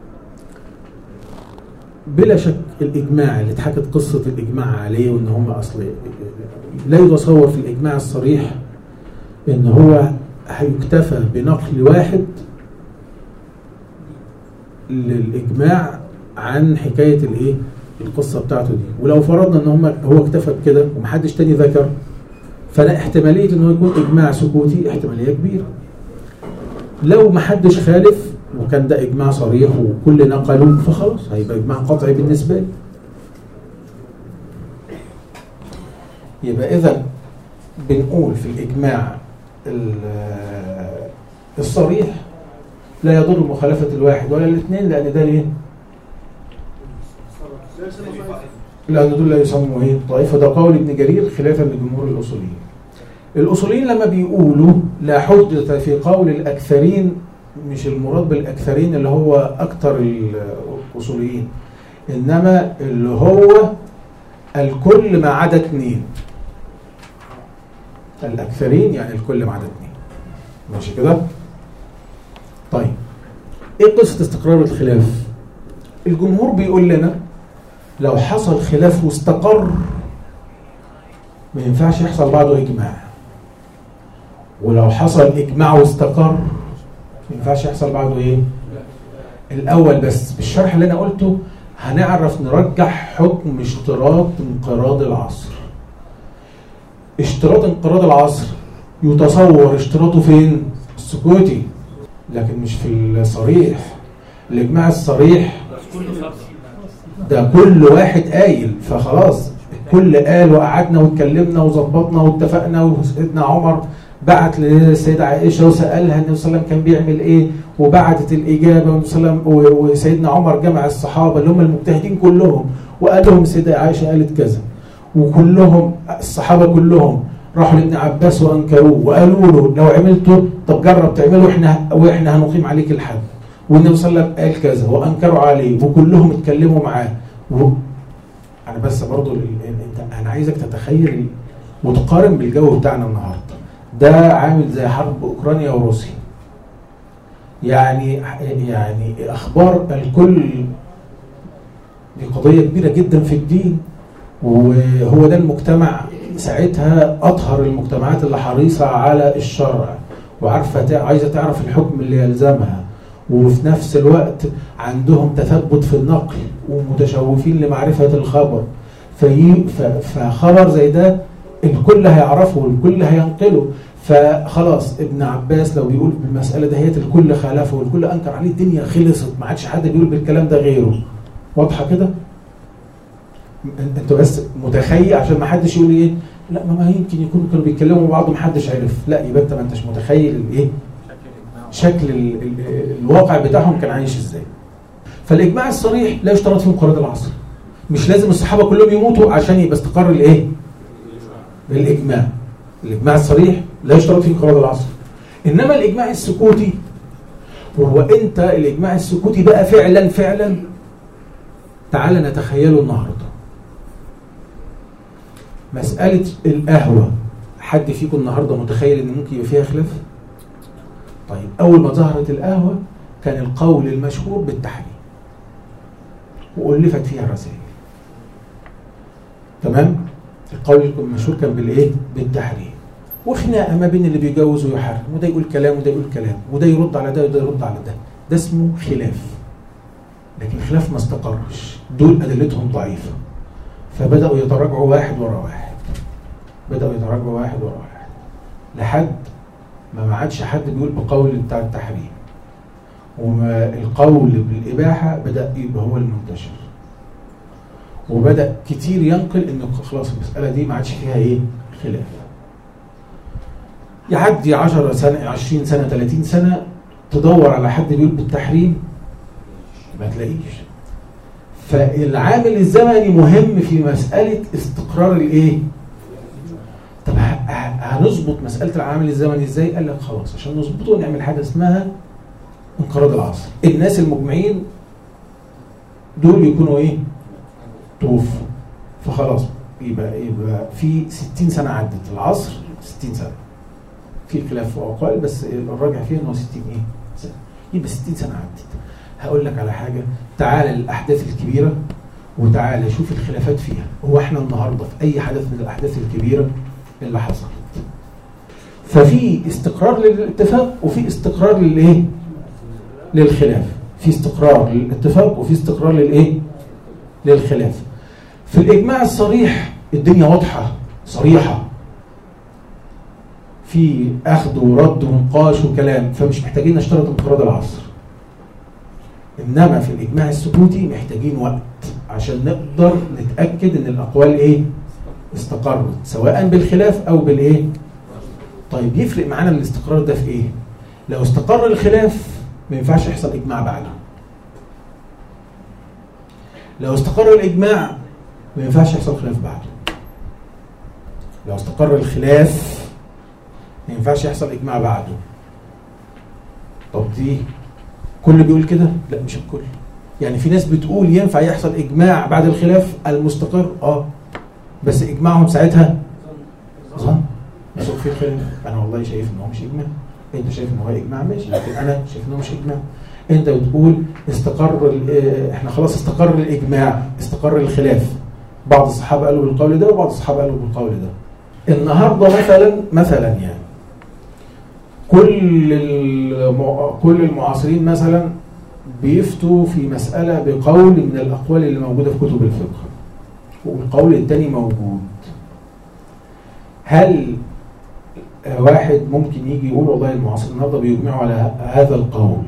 بلا شك الإجماع اللي اتحكت قصة الإجماع عليه وإن هم أصل لا يتصور في الإجماع الصريح إن هو هيكتفى بنقل واحد للإجماع عن حكاية الإيه؟ القصة بتاعته دي ولو فرضنا إن هم هو اكتفى بكده ومحدش تاني ذكر فلا احتمالية إن هو يكون إجماع سكوتي احتمالية كبيرة لو محدش خالف وكان ده إجماع صريح وكل نقله فخلاص هيبقى إجماع قطعي بالنسبة لي يبقى إذا بنقول في الإجماع الصريح لا يضر مخالفة الواحد ولا الاثنين لأن ده ليه؟ لأن دول لا يسموا إيه؟ طائفة ده قول ابن جرير خلافا لجمهور الأصوليين. الأصوليين لما بيقولوا لا حجة في قول الأكثرين مش المراد بالأكثرين اللي هو أكثر الأصوليين إنما اللي هو الكل ما عدا اثنين الأكثرين يعني الكل ما عدا اثنين ماشي كده؟ طيب إيه قصة استقرار الخلاف؟ الجمهور بيقول لنا لو حصل خلاف واستقر ما ينفعش يحصل بعده إجماع ولو حصل إجماع واستقر ما ينفعش يحصل بعده إيه؟ الأول بس بالشرح اللي أنا قلته هنعرف نرجح حكم اشتراط انقراض العصر اشتراط انقراض العصر يتصور اشتراطه فين؟ السكوتي لكن مش في الصريح الإجماع الصريح ده كل واحد قايل فخلاص الكل قال وقعدنا واتكلمنا وظبطنا واتفقنا وسيدنا عمر بعت للسيدة عائشة وسألها النبي صلى الله عليه وسلم كان بيعمل ايه وبعتت الإجابة وسيدنا عمر جمع الصحابة اللي هم المجتهدين كلهم وقال لهم السيدة عائشة قالت كذا وكلهم الصحابة كلهم راحوا لابن عباس وانكروه وقالوا له لو عملته طب جرب تعمله احنا واحنا هنقيم عليك الحد والنبي صلى الله عليه وسلم قال كذا وانكروا عليه وكلهم اتكلموا معاه و... انا بس برضو ال- ال- انت انا عايزك تتخيل وتقارن بالجو بتاعنا النهارده ده عامل زي حرب اوكرانيا وروسيا يعني يعني اخبار الكل دي قضيه كبيره جدا في الدين وهو ده المجتمع ساعتها اطهر المجتمعات اللي حريصه على الشرع وعارفه تع- عايزه تعرف الحكم اللي يلزمها وفي نفس الوقت عندهم تثبت في النقل ومتشوفين لمعرفه الخبر في ف- فخبر زي ده الكل هيعرفه والكل هينقله فخلاص ابن عباس لو بيقول بالمساله دهيت الكل خالفه والكل انكر عليه الدنيا خلصت ما عادش حد بيقول بالكلام ده غيره واضحه كده انت أنت بس متخيل عشان ما حدش يقول ايه لا ما, ما يمكن يكونوا كانوا بيتكلموا مع بعض وما حدش عرف لا يبقى انت ما انتش متخيل الايه شكل ال ال الواقع بتاعهم كان عايش ازاي فالاجماع الصريح لا يشترط فيه انقراض العصر مش لازم الصحابه كلهم يموتوا عشان يبقى استقر الايه الاجماع الاجماع الصريح لا يشترط فيه انقراض العصر انما الاجماع السكوتي وهو انت الاجماع السكوتي بقى فعلا فعلا تعال نتخيله النهارده مسألة القهوة حد فيكم النهارده متخيل ان ممكن يبقى فيها خلاف؟ طيب أول ما ظهرت القهوة كان القول المشهور بالتحريم وألفت فيها رسائل تمام؟ القول المشهور كان بالإيه؟ بالتحريم وخناقة ما بين اللي بيجوز ويحرم وده يقول كلام وده يقول كلام وده يرد على ده وده يرد على ده ده اسمه خلاف لكن الخلاف ما استقرش دول أدلتهم ضعيفة فبدأوا يتراجعوا واحد ورا واحد بدأوا يتراجعوا واحد ورا واحد لحد ما ما عادش حد بيقول بقول بتاع التحريم وما القول بالإباحة بدأ يبقى هو المنتشر وبدأ كتير ينقل إن خلاص المسألة دي ما عادش فيها إيه خلاف يعدي 10 سنة 20 سنة 30 سنة تدور على حد بيقول بالتحريم ما تلاقيش فالعامل الزمني مهم في مسألة استقرار الايه؟ طب ه- ه- هنظبط مسألة العامل الزمني ازاي؟ قال لك خلاص عشان نظبطه نعمل حاجة اسمها انقراض العصر. الناس المجمعين دول يكونوا ايه؟ توفوا. فخلاص يبقى يبقى في 60 سنة عدت العصر 60 سنة. في خلاف واقوال بس الراجع فيها ان هو 60 ايه؟ سنة. يبقى 60 سنة عدت. هقول لك على حاجة تعال للأحداث الكبيرة وتعالى شوف الخلافات فيها هو احنا النهاردة في أي حدث من الأحداث الكبيرة اللي حصلت ففي استقرار للاتفاق وفي استقرار للايه للخلاف في استقرار للاتفاق وفي استقرار للايه للخلاف في الإجماع الصريح الدنيا واضحة صريحة في أخذ ورد ونقاش وكلام فمش محتاجين نشترط انقراض العصر انما في الاجماع السكوتي محتاجين وقت عشان نقدر نتاكد ان الاقوال ايه استقرت سواء بالخلاف او بالايه طيب يفرق معانا الاستقرار ده في ايه لو استقر الخلاف ما ينفعش يحصل اجماع بعده لو استقر الاجماع ما ينفعش يحصل خلاف بعده لو استقر الخلاف ما ينفعش يحصل اجماع بعده طب دي كل بيقول كده لا مش الكل يعني في ناس بتقول ينفع يحصل اجماع بعد الخلاف المستقر اه بس اجماعهم ساعتها ظن بس في الخلاف انا والله شايف ان هو مش اجماع انت شايف ان هو اجماع ماشي لكن انا شايف ان هو مش اجماع انت بتقول استقر ال- اه، احنا خلاص استقر الاجماع استقر الخلاف بعض الصحابه قالوا بالقول ده وبعض الصحابه قالوا بالقول ده النهارده مثلا مثلا يعني كل المع... كل المعاصرين مثلا بيفتوا في مسألة بقول من الأقوال اللي موجودة في كتب الفقه والقول الثاني موجود هل واحد ممكن يجي يقول والله المعاصرين النهارده بيجمعوا على هذا القول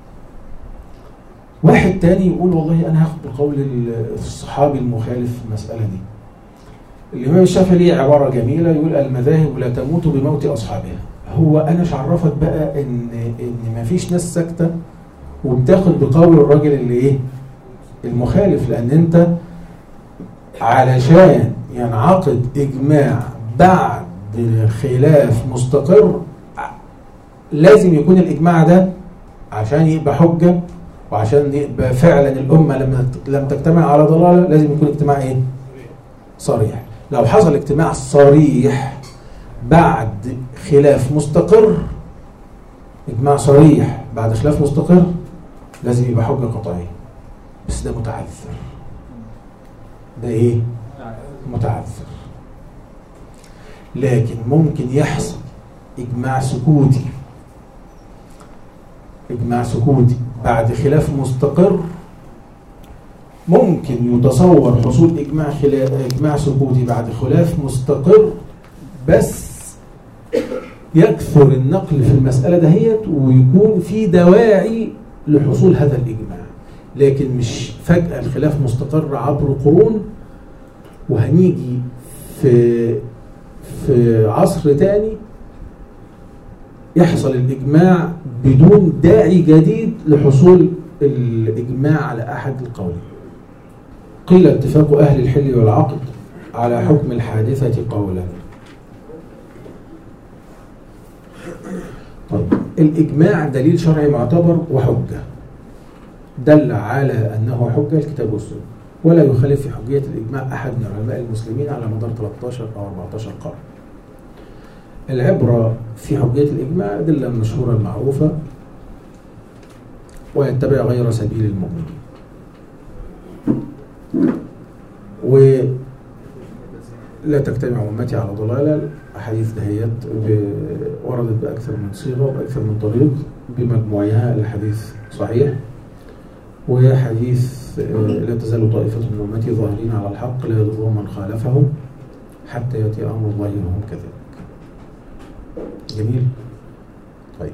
واحد تاني يقول والله انا هاخد بقول الصحابي المخالف في المساله دي الامام الشافعي ليه عباره جميله يقول المذاهب لا تموت بموت اصحابها هو انا مش عرفك بقى ان ان مفيش ناس ساكته وبتاخد بقول الراجل اللي ايه المخالف لان انت علشان ينعقد اجماع بعد خلاف مستقر لازم يكون الإجماع ده عشان يبقى حجة وعشان يبقى فعلا الأمة لما لم تجتمع على ضلالة لازم يكون اجتماع إيه؟ صريح لو حصل اجتماع صريح بعد خلاف مستقر اجماع صريح بعد خلاف مستقر لازم يبقى حجة قطعية بس ده متعذر ده ايه متعذر لكن ممكن يحصل اجماع سكوتي اجماع سكوتي بعد خلاف مستقر ممكن يتصور حصول اجماع خلاف اجماع سكوتي بعد خلاف مستقر بس يكثر النقل في المسألة دهيت ويكون في دواعي لحصول هذا الإجماع لكن مش فجأة الخلاف مستقر عبر قرون وهنيجي في في عصر تاني يحصل الإجماع بدون داعي جديد لحصول الإجماع على أحد القولين قيل اتفاق أهل الحل والعقد على حكم الحادثة قولا طيب الإجماع دليل شرعي معتبر وحجة دل على أنه حجة الكتاب والسنة ولا يخالف في حجية الإجماع أحد من علماء المسلمين على مدار 13 أو 14 قرن العبرة في حجية الإجماع أدلة المشهورة المعروفة ويتبع غير سبيل المؤمنين ولا تجتمع أمتي على ضلالة أحاديث دهيت وردت بأكثر من صيغة وبأكثر من طريق بمجموعها الحديث صحيح وحديث لا تزال طائفة من أمتي ظاهرين على الحق لا يضرهم من خالفهم حتى يأتي أمر الله وهم كذلك جميل طيب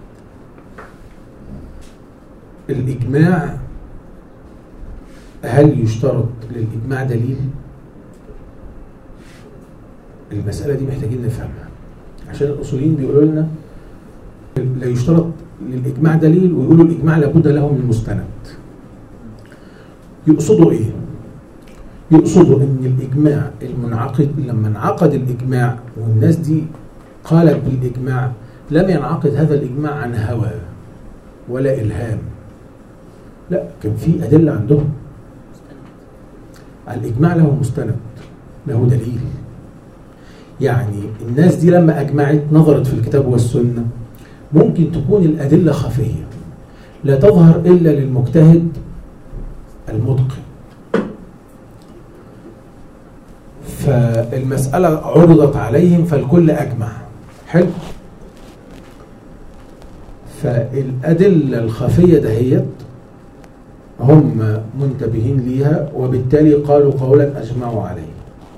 الإجماع هل يشترط للإجماع دليل؟ المسألة دي محتاجين نفهمها عشان الأصوليين بيقولوا لنا لا يشترط للإجماع دليل ويقولوا الإجماع لابد له من مستند يقصدوا إيه؟ يقصدوا إن الإجماع المنعقد لما انعقد الإجماع والناس دي قالت بالإجماع لم ينعقد هذا الإجماع عن هوى ولا إلهام لا كان في أدلة عندهم الإجماع له مستند له دليل يعني الناس دي لما أجمعت نظرت في الكتاب والسنة ممكن تكون الأدلة خفية لا تظهر إلا للمجتهد المتقن فالمسألة عرضت عليهم فالكل أجمع حلو فالأدلة الخفية دهيت هم منتبهين ليها وبالتالي قالوا قولا أجمعوا عليه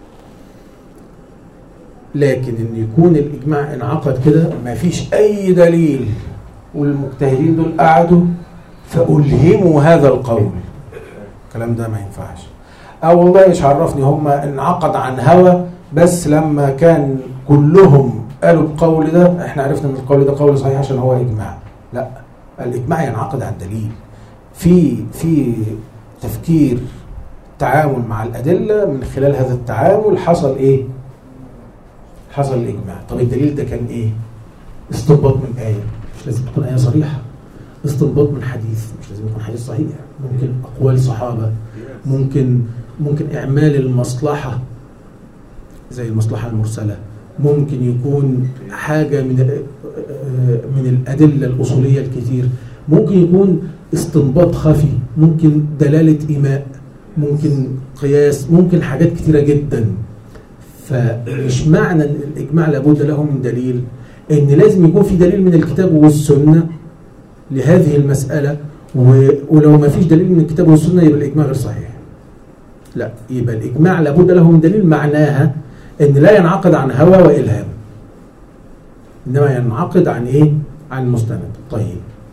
لكن ان يكون الاجماع انعقد كده ما فيش اي دليل والمجتهدين دول قعدوا فالهموا هذا القول الكلام ده ما ينفعش او والله ايش عرفني هم انعقد عن هوى بس لما كان كلهم قالوا القول ده احنا عرفنا ان القول ده قول صحيح عشان هو اجماع لا الاجماع ينعقد عن دليل في في تفكير تعامل مع الادله من خلال هذا التعامل حصل ايه حصل الإجماع طب الدليل ده كان إيه استنباط من آية مش لازم تكون آية صريحة استنباط من حديث مش لازم يكون حديث صحيح ممكن أقوال صحابة ممكن ممكن إعمال المصلحة زي المصلحة المرسلة ممكن يكون حاجة من من الأدلة الأصولية الكثير ممكن يكون استنباط خفي ممكن دلالة إيماء ممكن قياس ممكن حاجات كثيرة جدا فمش معنى ان الاجماع لابد له من دليل ان لازم يكون في دليل من الكتاب والسنه لهذه المساله ولو ما فيش دليل من الكتاب والسنه يبقى الاجماع غير صحيح لا يبقى الاجماع لابد له من دليل معناها ان لا ينعقد عن هوى والهام انما ينعقد عن ايه عن المستند طيب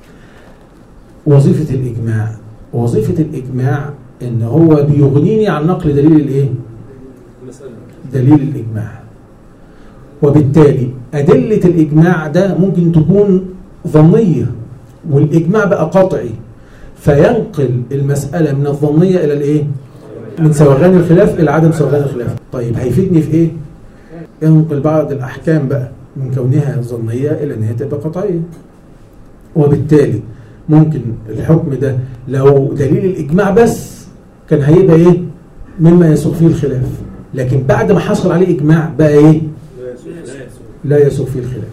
وظيفه الاجماع وظيفه الاجماع ان هو بيغنيني عن نقل دليل الايه دليل الإجماع وبالتالي أدلة الإجماع ده ممكن تكون ظنية والإجماع بقى قطعي فينقل المسألة من الظنية إلى الإيه؟ من سوغان الخلاف إلى عدم سوغان الخلاف طيب هيفيدني في إيه؟ ينقل بعض الأحكام بقى من كونها ظنية إلى أن هي تبقى قطعية وبالتالي ممكن الحكم ده لو دليل الإجماع بس كان هيبقى إيه مما يسوق فيه الخلاف لكن بعد ما حصل عليه إجماع بقى إيه لا يسوق فيه الخلاف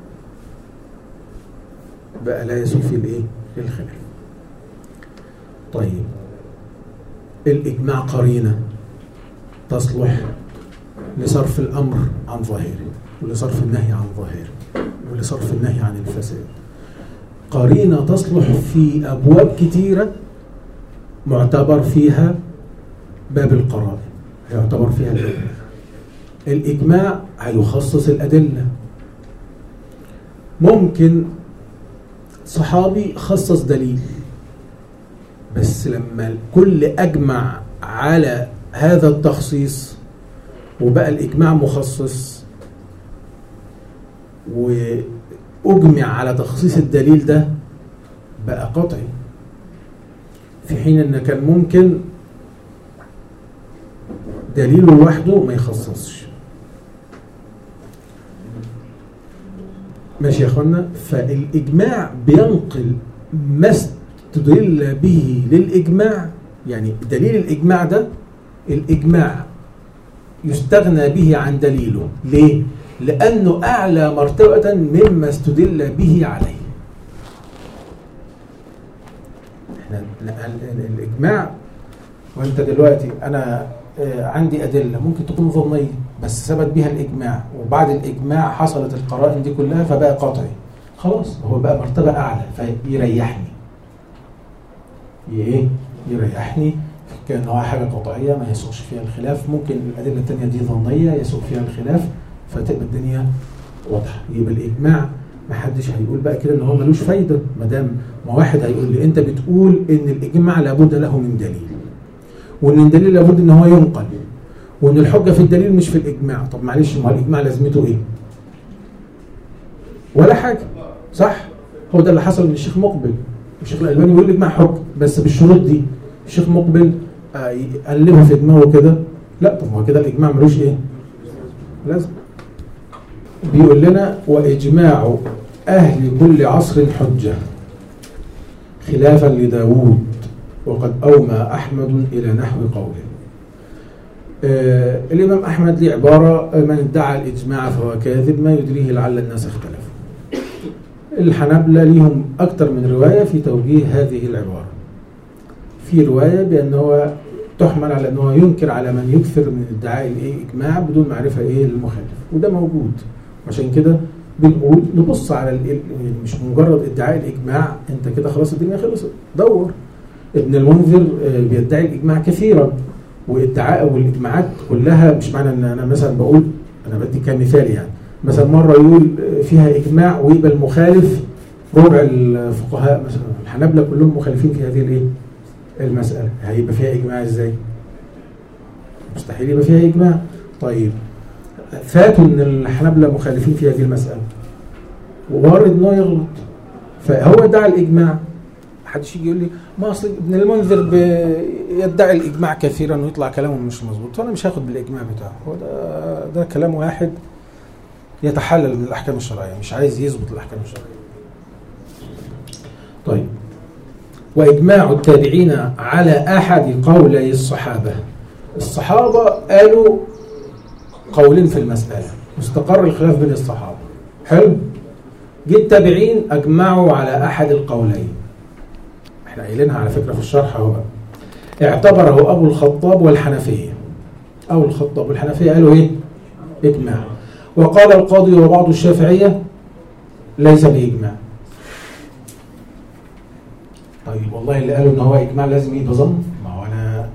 بقى لا يسوق فيه الإيه الخلاف طيب الإجماع قرينة تصلح لصرف الأمر عن ظاهره ولصرف النهي عن ظاهره ولصرف النهي عن الفساد قرينة تصلح في أبواب كتيرة معتبر فيها باب القرار يعتبر فيها الإجماع الإجماع هيخصص الأدلة ممكن صحابي خصص دليل بس لما الكل أجمع على هذا التخصيص وبقى الإجماع مخصص وأجمع على تخصيص الدليل ده بقى قطعي في حين أن كان ممكن دليله لوحده ما يخصصش ماشي يا اخوانا فالإجماع بينقل ما استدل به للإجماع يعني دليل الإجماع ده الإجماع يستغنى به عن دليله ليه؟ لأنه أعلى مرتبة مما استدل به عليه احنا الإجماع وانت دلوقتي أنا عندي أدلة ممكن تكون ظنية بس ثبت بها الإجماع وبعد الإجماع حصلت القرائن دي كلها فبقى قطعي خلاص هو بقى مرتبة أعلى فيريحني ايه يريحني كان هو حاجة قطعية ما يسوقش فيها الخلاف ممكن الأدلة التانية دي ظنية يسوق فيها الخلاف فتبقى الدنيا واضحة يبقى الإجماع ما حدش هيقول بقى كده ان هو ملوش فايدة ما دام ما واحد هيقول لي انت بتقول ان الإجماع لابد له من دليل وان الدليل لابد ان هو ينقل وان الحجة في الدليل مش في الإجماع طب معلش ما الإجماع لازمته ايه ولا حاجة صح هو ده اللي حصل من الشيخ مقبل الشيخ الألباني بيقول الإجماع حكم بس بالشروط دي الشيخ مقبل يقلبها في دماغه كده لا طب هو كده الإجماع ملوش إيه لازم بيقول لنا وإجماع أهل كل عصر حجة خلافا لداود وقد أومى أحمد إلى نحو قوله آه الإمام أحمد ليه عبارة من ادعى الإجماع فهو كاذب ما يدريه لعل الناس اختلفوا الحنابلة ليهم أكثر من رواية في توجيه هذه العبارة في رواية بأنه تحمل على أنه ينكر على من يكثر من ادعاء الإيه إجماع بدون معرفة إيه للمخالف وده موجود عشان كده بنقول نبص على يعني مش مجرد ادعاء الإجماع أنت كده خلاص الدنيا خلصت دور ابن المنذر بيدعي الإجماع كثيرا وادعاء والإجماعات كلها مش معنى أن أنا مثلا بقول أنا بدي كمثال يعني مثلا مرة يقول فيها إجماع ويبقى المخالف ربع الفقهاء مثلا الحنابلة كلهم مخالفين في هذه الايه المسألة هيبقى فيها إجماع إزاي مستحيل يبقى فيها إجماع طيب فاتوا ان الحنابلة مخالفين في هذه المسألة ووارد انه يغلط فهو ادعى الإجماع محدش يجي يقول لي ما اصل ابن المنذر بيدعي الإجماع كثيرا ويطلع كلامه مش مظبوط فأنا مش هاخد بالإجماع بتاعه هو ده ده كلام واحد يتحلل من الأحكام الشرعية مش عايز يظبط الأحكام الشرعية طيب وإجماع التابعين على أحد قولي الصحابة الصحابة قالوا قولين في المسألة مستقر الخلاف بين الصحابة حلو جه التابعين أجمعوا على أحد القولين احنا قايلينها على فكرة في الشرح اهو اعتبره أبو الخطاب والحنفية أبو الخطاب والحنفية قالوا إيه؟ إجماع وقال القاضي وبعض الشافعية ليس بإجماع طيب والله اللي قالوا ان هو اجماع لازم يبقى ظن ما هو انا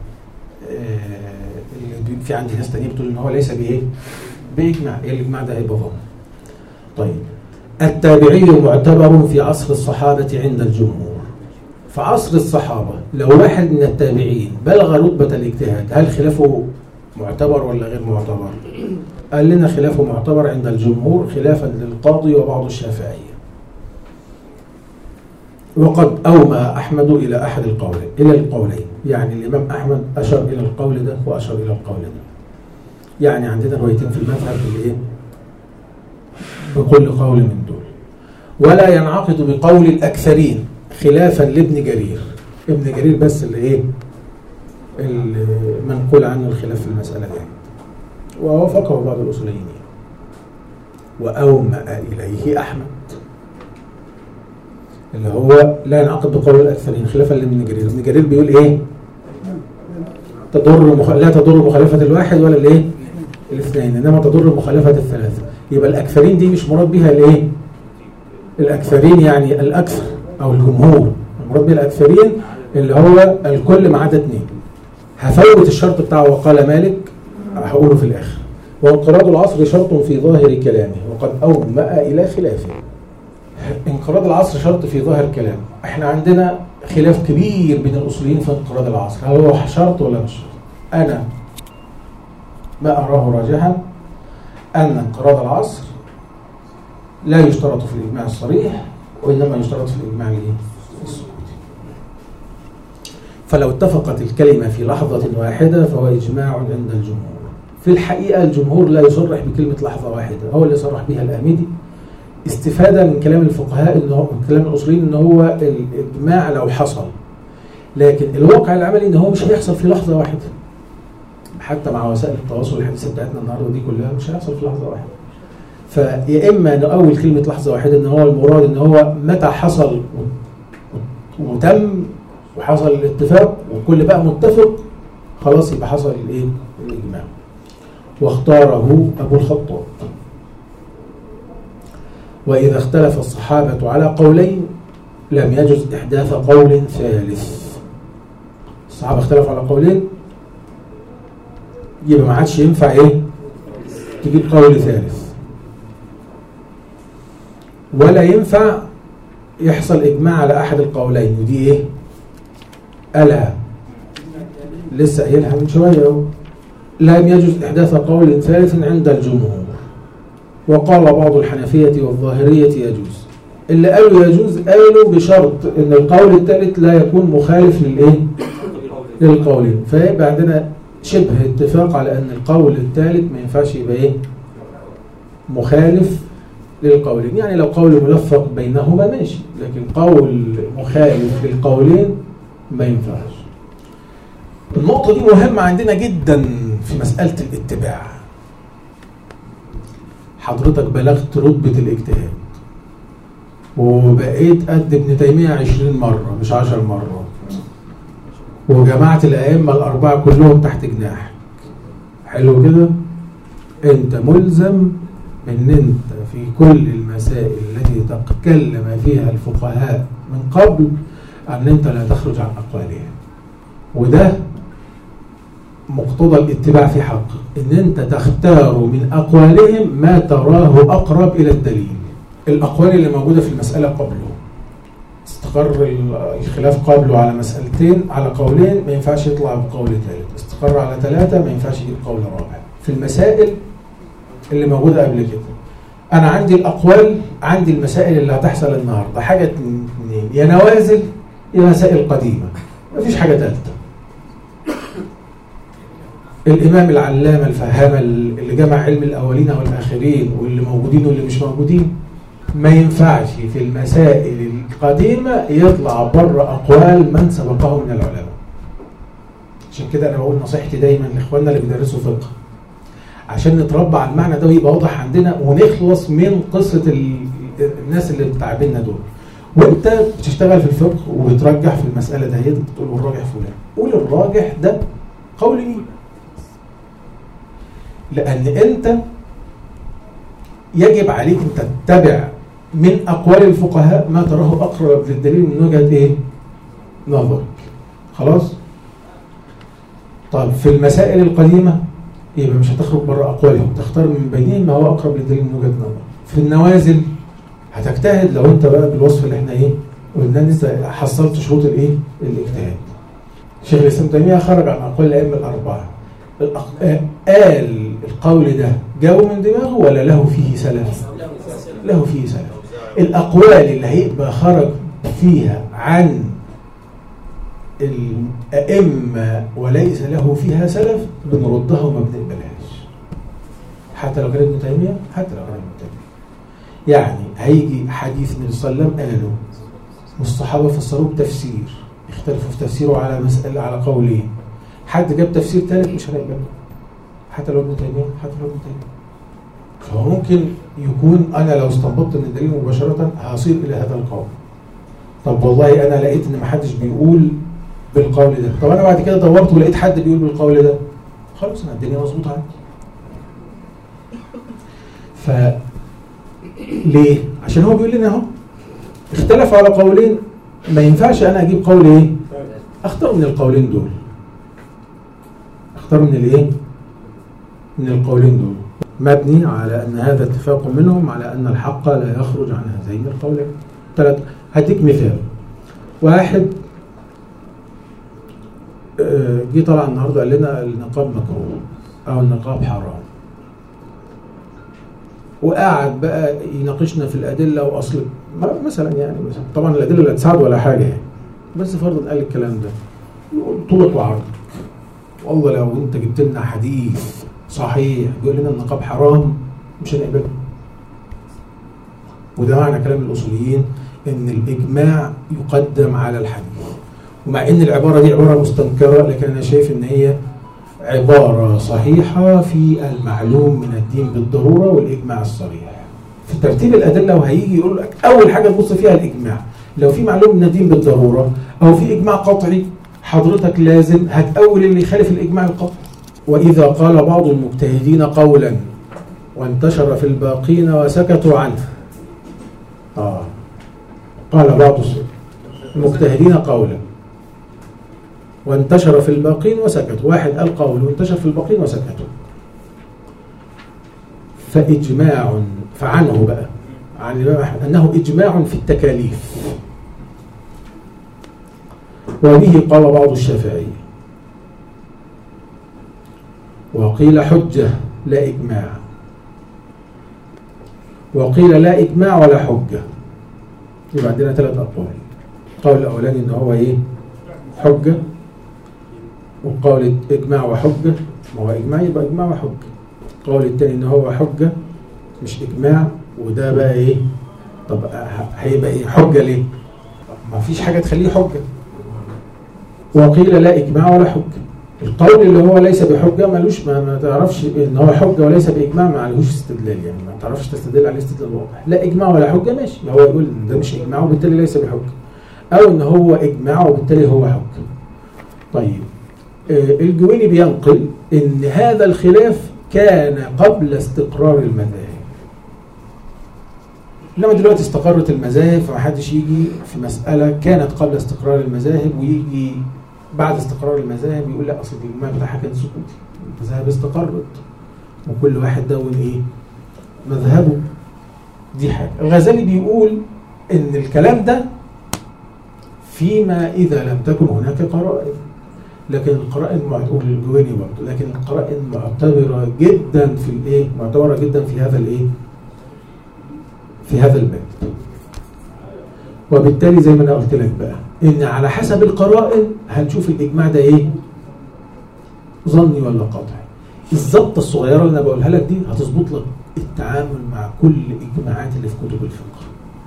آه في عندي ناس تانية بتقول ان هو ليس بايه باجماع ايه الاجماع ده هيبقى ظن طيب التابعي معتبر في عصر الصحابة عند الجمهور في عصر الصحابة لو واحد من التابعين بلغ رتبة الاجتهاد هل خلافه معتبر ولا غير معتبر قال لنا خلافه معتبر عند الجمهور خلافا للقاضي وبعض الشافعيه وقد أومى أحمد إلى أحد القولين إلى القولين يعني الإمام أحمد أشار إلى القول ده وأشار إلى القول ده يعني عندنا روايتين في المذهب بالايه بكل قول من دول ولا ينعقد بقول الاكثرين خلافا لابن جرير ابن جرير بس اللي ايه المنقول عنه الخلاف في المساله دي ووافقه بعض الاصوليين واومأ اليه احمد اللي هو لا ينعقد بقول الاكثرين خلافا لابن جرير ابن جرير بيقول ايه تضر مخ... لا تضر مخالفه الواحد ولا الايه الاثنين انما تضر مخالفه الثلاثه يبقى الاكثرين دي مش مراد بها الايه الاكثرين يعني الاكثر او الجمهور المراد بها الاكثرين اللي هو الكل ما عدا اثنين هفوت الشرط بتاعه وقال مالك هقوله في الاخر وانقراض العصر شرط في ظاهر كلامه وقد اومأ الى خلافه انقراض العصر شرط في ظاهر كلامه احنا عندنا خلاف كبير بين الاصوليين في انقراض العصر هل هو شرط ولا مش شرط انا ما اراه راجحا ان انقراض العصر لا يشترط في الاجماع الصريح وانما يشترط في الاجماع الايه السكوتي فلو اتفقت الكلمه في لحظه واحده فهو اجماع عند الجمهور في الحقيقه الجمهور لا يصرح بكلمه لحظه واحده هو اللي صرح بها الاميدي استفاده من كلام الفقهاء ان هو من كلام الاصوليين ان هو الاجماع لو حصل لكن الواقع العملي ان هو مش هيحصل في لحظه واحده حتى مع وسائل التواصل الحديثه بتاعتنا النهارده دي كلها مش هيحصل في لحظه واحده فيا اما نؤول كلمه لحظه واحده ان هو المراد ان هو متى حصل وتم وحصل الاتفاق والكل بقى متفق خلاص يبقى حصل الايه الاجماع واختاره ابو الخطاب وإذا اختلف الصحابة على قولين لم يجز إحداث قول ثالث الصحابة اختلفوا على قولين يبقى ما عادش ينفع إيه تجيب قول ثالث ولا ينفع يحصل إجماع على أحد القولين ودي إيه ألا لسه قايلها من شوية أهو لم يجوز إحداث قول ثالث عند الجمهور وقال بعض الحنفية والظاهرية يجوز اللي قالوا يجوز قالوا بشرط ان القول الثالث لا يكون مخالف للايه للقولين فيبقى عندنا شبه اتفاق على ان القول الثالث ما ينفعش يبقى ايه مخالف للقولين يعني لو قول ملفق بينهما ماشي لكن قول مخالف للقولين ما ينفعش النقطة دي مهمة عندنا جدا في مسألة الاتباع حضرتك بلغت رتبة الاجتهاد وبقيت قد ابن تيمية عشرين مرة مش عشر مرات وجمعت الأئمة الأربعة كلهم تحت جناحك حلو كده انت ملزم ان انت في كل المسائل التي تتكلم فيها الفقهاء من قبل ان انت لا تخرج عن اقوالهم وده مقتضى الاتباع في حق ان انت تختار من اقوالهم ما تراه اقرب الى الدليل الاقوال اللي موجوده في المساله قبله استقر الخلاف قبله على مسألتين على قولين ما ينفعش يطلع بقول ثالث استقر على ثلاثة ما ينفعش يجيب قول رابع في المسائل اللي موجودة قبل كده أنا عندي الأقوال عندي المسائل اللي هتحصل النهاردة حاجة اتنين يا نوازل يا مسائل قديمة مفيش حاجة ثالثة الإمام العلامة الفهامة اللي جمع علم الأولين والآخرين واللي موجودين واللي مش موجودين ما ينفعش في المسائل القديمة يطلع بره أقوال من سبقه من العلماء عشان كده أنا بقول نصيحتي دايما لإخواننا اللي بيدرسوا فقه عشان نتربى على المعنى ده ويبقى واضح عندنا ونخلص من قصة الناس اللي بتعبنا دول وانت بتشتغل في الفقه وبترجح في المسألة ده هي بتقول والراجح فلان قول الراجح ده قول مين لأن أنت يجب عليك أن تتبع من أقوال الفقهاء ما تراه أقرب للدليل من وجهة إيه؟ نظرك خلاص؟ طيب في المسائل القديمة يبقى مش هتخرج بره أقوالهم تختار من بينهم ما هو أقرب للدليل من وجهة نظرك في النوازل هتجتهد لو أنت بقى بالوصف اللي احنا إيه؟ قلنا أنت حصلت شروط الإيه؟ الاجتهاد شيخ الإسلام تيمية خرج عن أقوال الأئمة الأربعة قال القول ده جاءه من دماغه ولا له فيه سلف له فيه سلف الأقوال اللي هيبقى خرج فيها عن الأئمة وليس له فيها سلف بنردها وما بنقبلهاش حتى لو كان ابن تيميه حتى لو كان ابن تيميه يعني هيجي حديث النبي صلى الله عليه وسلم قاله والصحابه فسروه بتفسير اختلفوا في تفسيره على مسألة على قولين حد جاب تفسير ثالث مش هنقبله حتى لو ابن تيميه حتى لو ابن تيميه فهو ممكن يكون انا لو استنبطت من الدليل مباشره هصير الى هذا القول طب والله انا لقيت ان محدش بيقول بالقول ده طب انا بعد كده دورت ولقيت حد بيقول بالقول ده خلاص انا الدنيا مظبوطه عندي ف ليه عشان هو بيقول لنا اهو اختلف على قولين ما ينفعش انا اجيب قول ايه اختار من القولين دول اختار من الايه من القولين دول مبني على ان هذا اتفاق منهم على ان الحق لا يخرج عن هذين القولين ثلاث هديك مثال واحد آه، جه طلع النهارده قال لنا النقاب مكروه او النقاب حرام وقعد بقى يناقشنا في الادله واصل ما- مثلا يعني مثلا طبعا الادله لا تساعد ولا حاجه يعني بس فرضا قال الكلام ده يقول طولك وعرضك والله لو انت جبت لنا حديث صحيح بيقول لنا النقاب حرام مش هنقبله وده معنى كلام الاصوليين ان الاجماع يقدم على الحديث ومع ان العباره دي عباره مستنكره لكن انا شايف ان هي عباره صحيحه في المعلوم من الدين بالضروره والاجماع الصريح في ترتيب الادله وهيجي يقول لك اول حاجه تبص فيها الاجماع لو في معلوم من الدين بالضروره او في اجماع قطعي حضرتك لازم هتأول اللي يخالف الاجماع القطعي واذا قال بعض المجتهدين قولا وانتشر في الباقين وسكتوا عنه اه قال بعض المجتهدين قولا وانتشر في الباقين وسكتوا واحد قال قول وانتشر في الباقين وسكتوا فإجماع فعنه بقى عن الإمام أحمد أنه إجماع في التكاليف وبه قال بعض الشافعية وقيل حجة لا إجماع وقيل لا إجماع ولا حجة يبقى عندنا ثلاث أقوال القول الأولاني إن هو إيه حجة والقول إجماع وحجة ما هو إجماع يبقى إجماع وحجة القول الثاني إن هو حجة مش إجماع وده بقى إيه طب ه- هيبقى إيه حجة ليه ما فيش حاجة تخليه حجة وقيل لا إجماع ولا حجة القول اللي هو ليس بحجة ملوش ما, ما تعرفش إن هو حجة وليس بإجماع ما عليهوش استدلال يعني ما تعرفش تستدل عليه استدلال واضح لا إجماع ولا حجة ماشي هو يقول إن ده مش إجماع وبالتالي ليس بحجة أو إن هو إجماع وبالتالي هو حجة طيب آه، الجويني بينقل ان هذا الخلاف كان قبل استقرار المذاهب انما دلوقتي استقرت المذاهب فمحدش يجي في مساله كانت قبل استقرار المذاهب ويجي بعد استقرار المذاهب يقول لا اصل الاجماع بتاعها كان سكوتي المذاهب استقرت وكل واحد دون ايه مذهبه دي حاجه الغزالي بيقول ان الكلام ده فيما اذا لم تكن هناك قرائن لكن القرائن معتبرة الجويني برضه لكن القرائن معتبرة جدا في الايه؟ معتبرة جدا في هذا الايه؟ في هذا الباب. وبالتالي زي ما انا قلت لك بقى ان على حسب القرائن هنشوف الاجماع ده ايه؟ ظني ولا قطعي. الظبطه الصغيره اللي انا بقولها لك دي هتظبط لك التعامل مع كل الاجماعات اللي في كتب الفقه.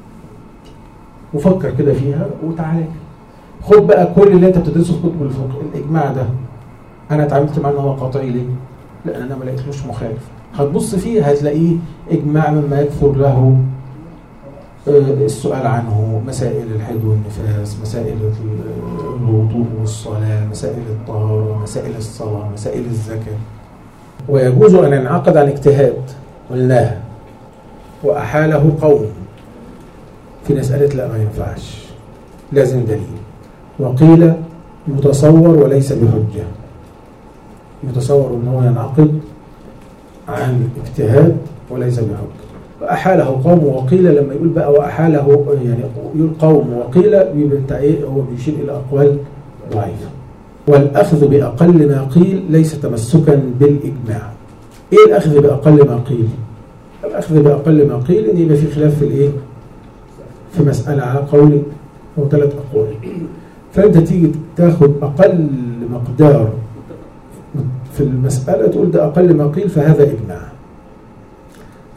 وفكر كده فيها وتعالى خد بقى كل اللي انت بتدرسه في كتب الفقه الاجماع ده انا اتعاملت معاه ان هو قطعي ليه؟ لان انا ما لقيتلوش مخالف هتبص فيه هتلاقيه اجماع مما يكثر له آه، السؤال عنه مسائل الحيض والنفاس مسائل الوضوء والصلاة مسائل الطهارة مسائل الصلاة مسائل الزكاة ويجوز أن ينعقد عن اجتهاد قلناها وأحاله قوم في ناس قالت لا ما ينفعش لازم دليل وقيل متصور وليس بحجة يتصور ان هو ينعقد عن اجتهاد وليس بحجة وأحاله قوم وقيل لما يقول بقى وأحاله يعني يقول قوم وقيل بيبقى انت ايه هو بيشير إلى أقوال ضعيفة والأخذ بأقل ما قيل ليس تمسكا بالإجماع إيه الأخذ بأقل ما قيل؟ الأخذ بأقل ما قيل إن يبقى في خلاف في الإيه؟ في مسألة على قول أو ثلاث أقوال فأنت تيجي تاخد أقل مقدار في المسألة تقول ده أقل ما قيل فهذا إجماع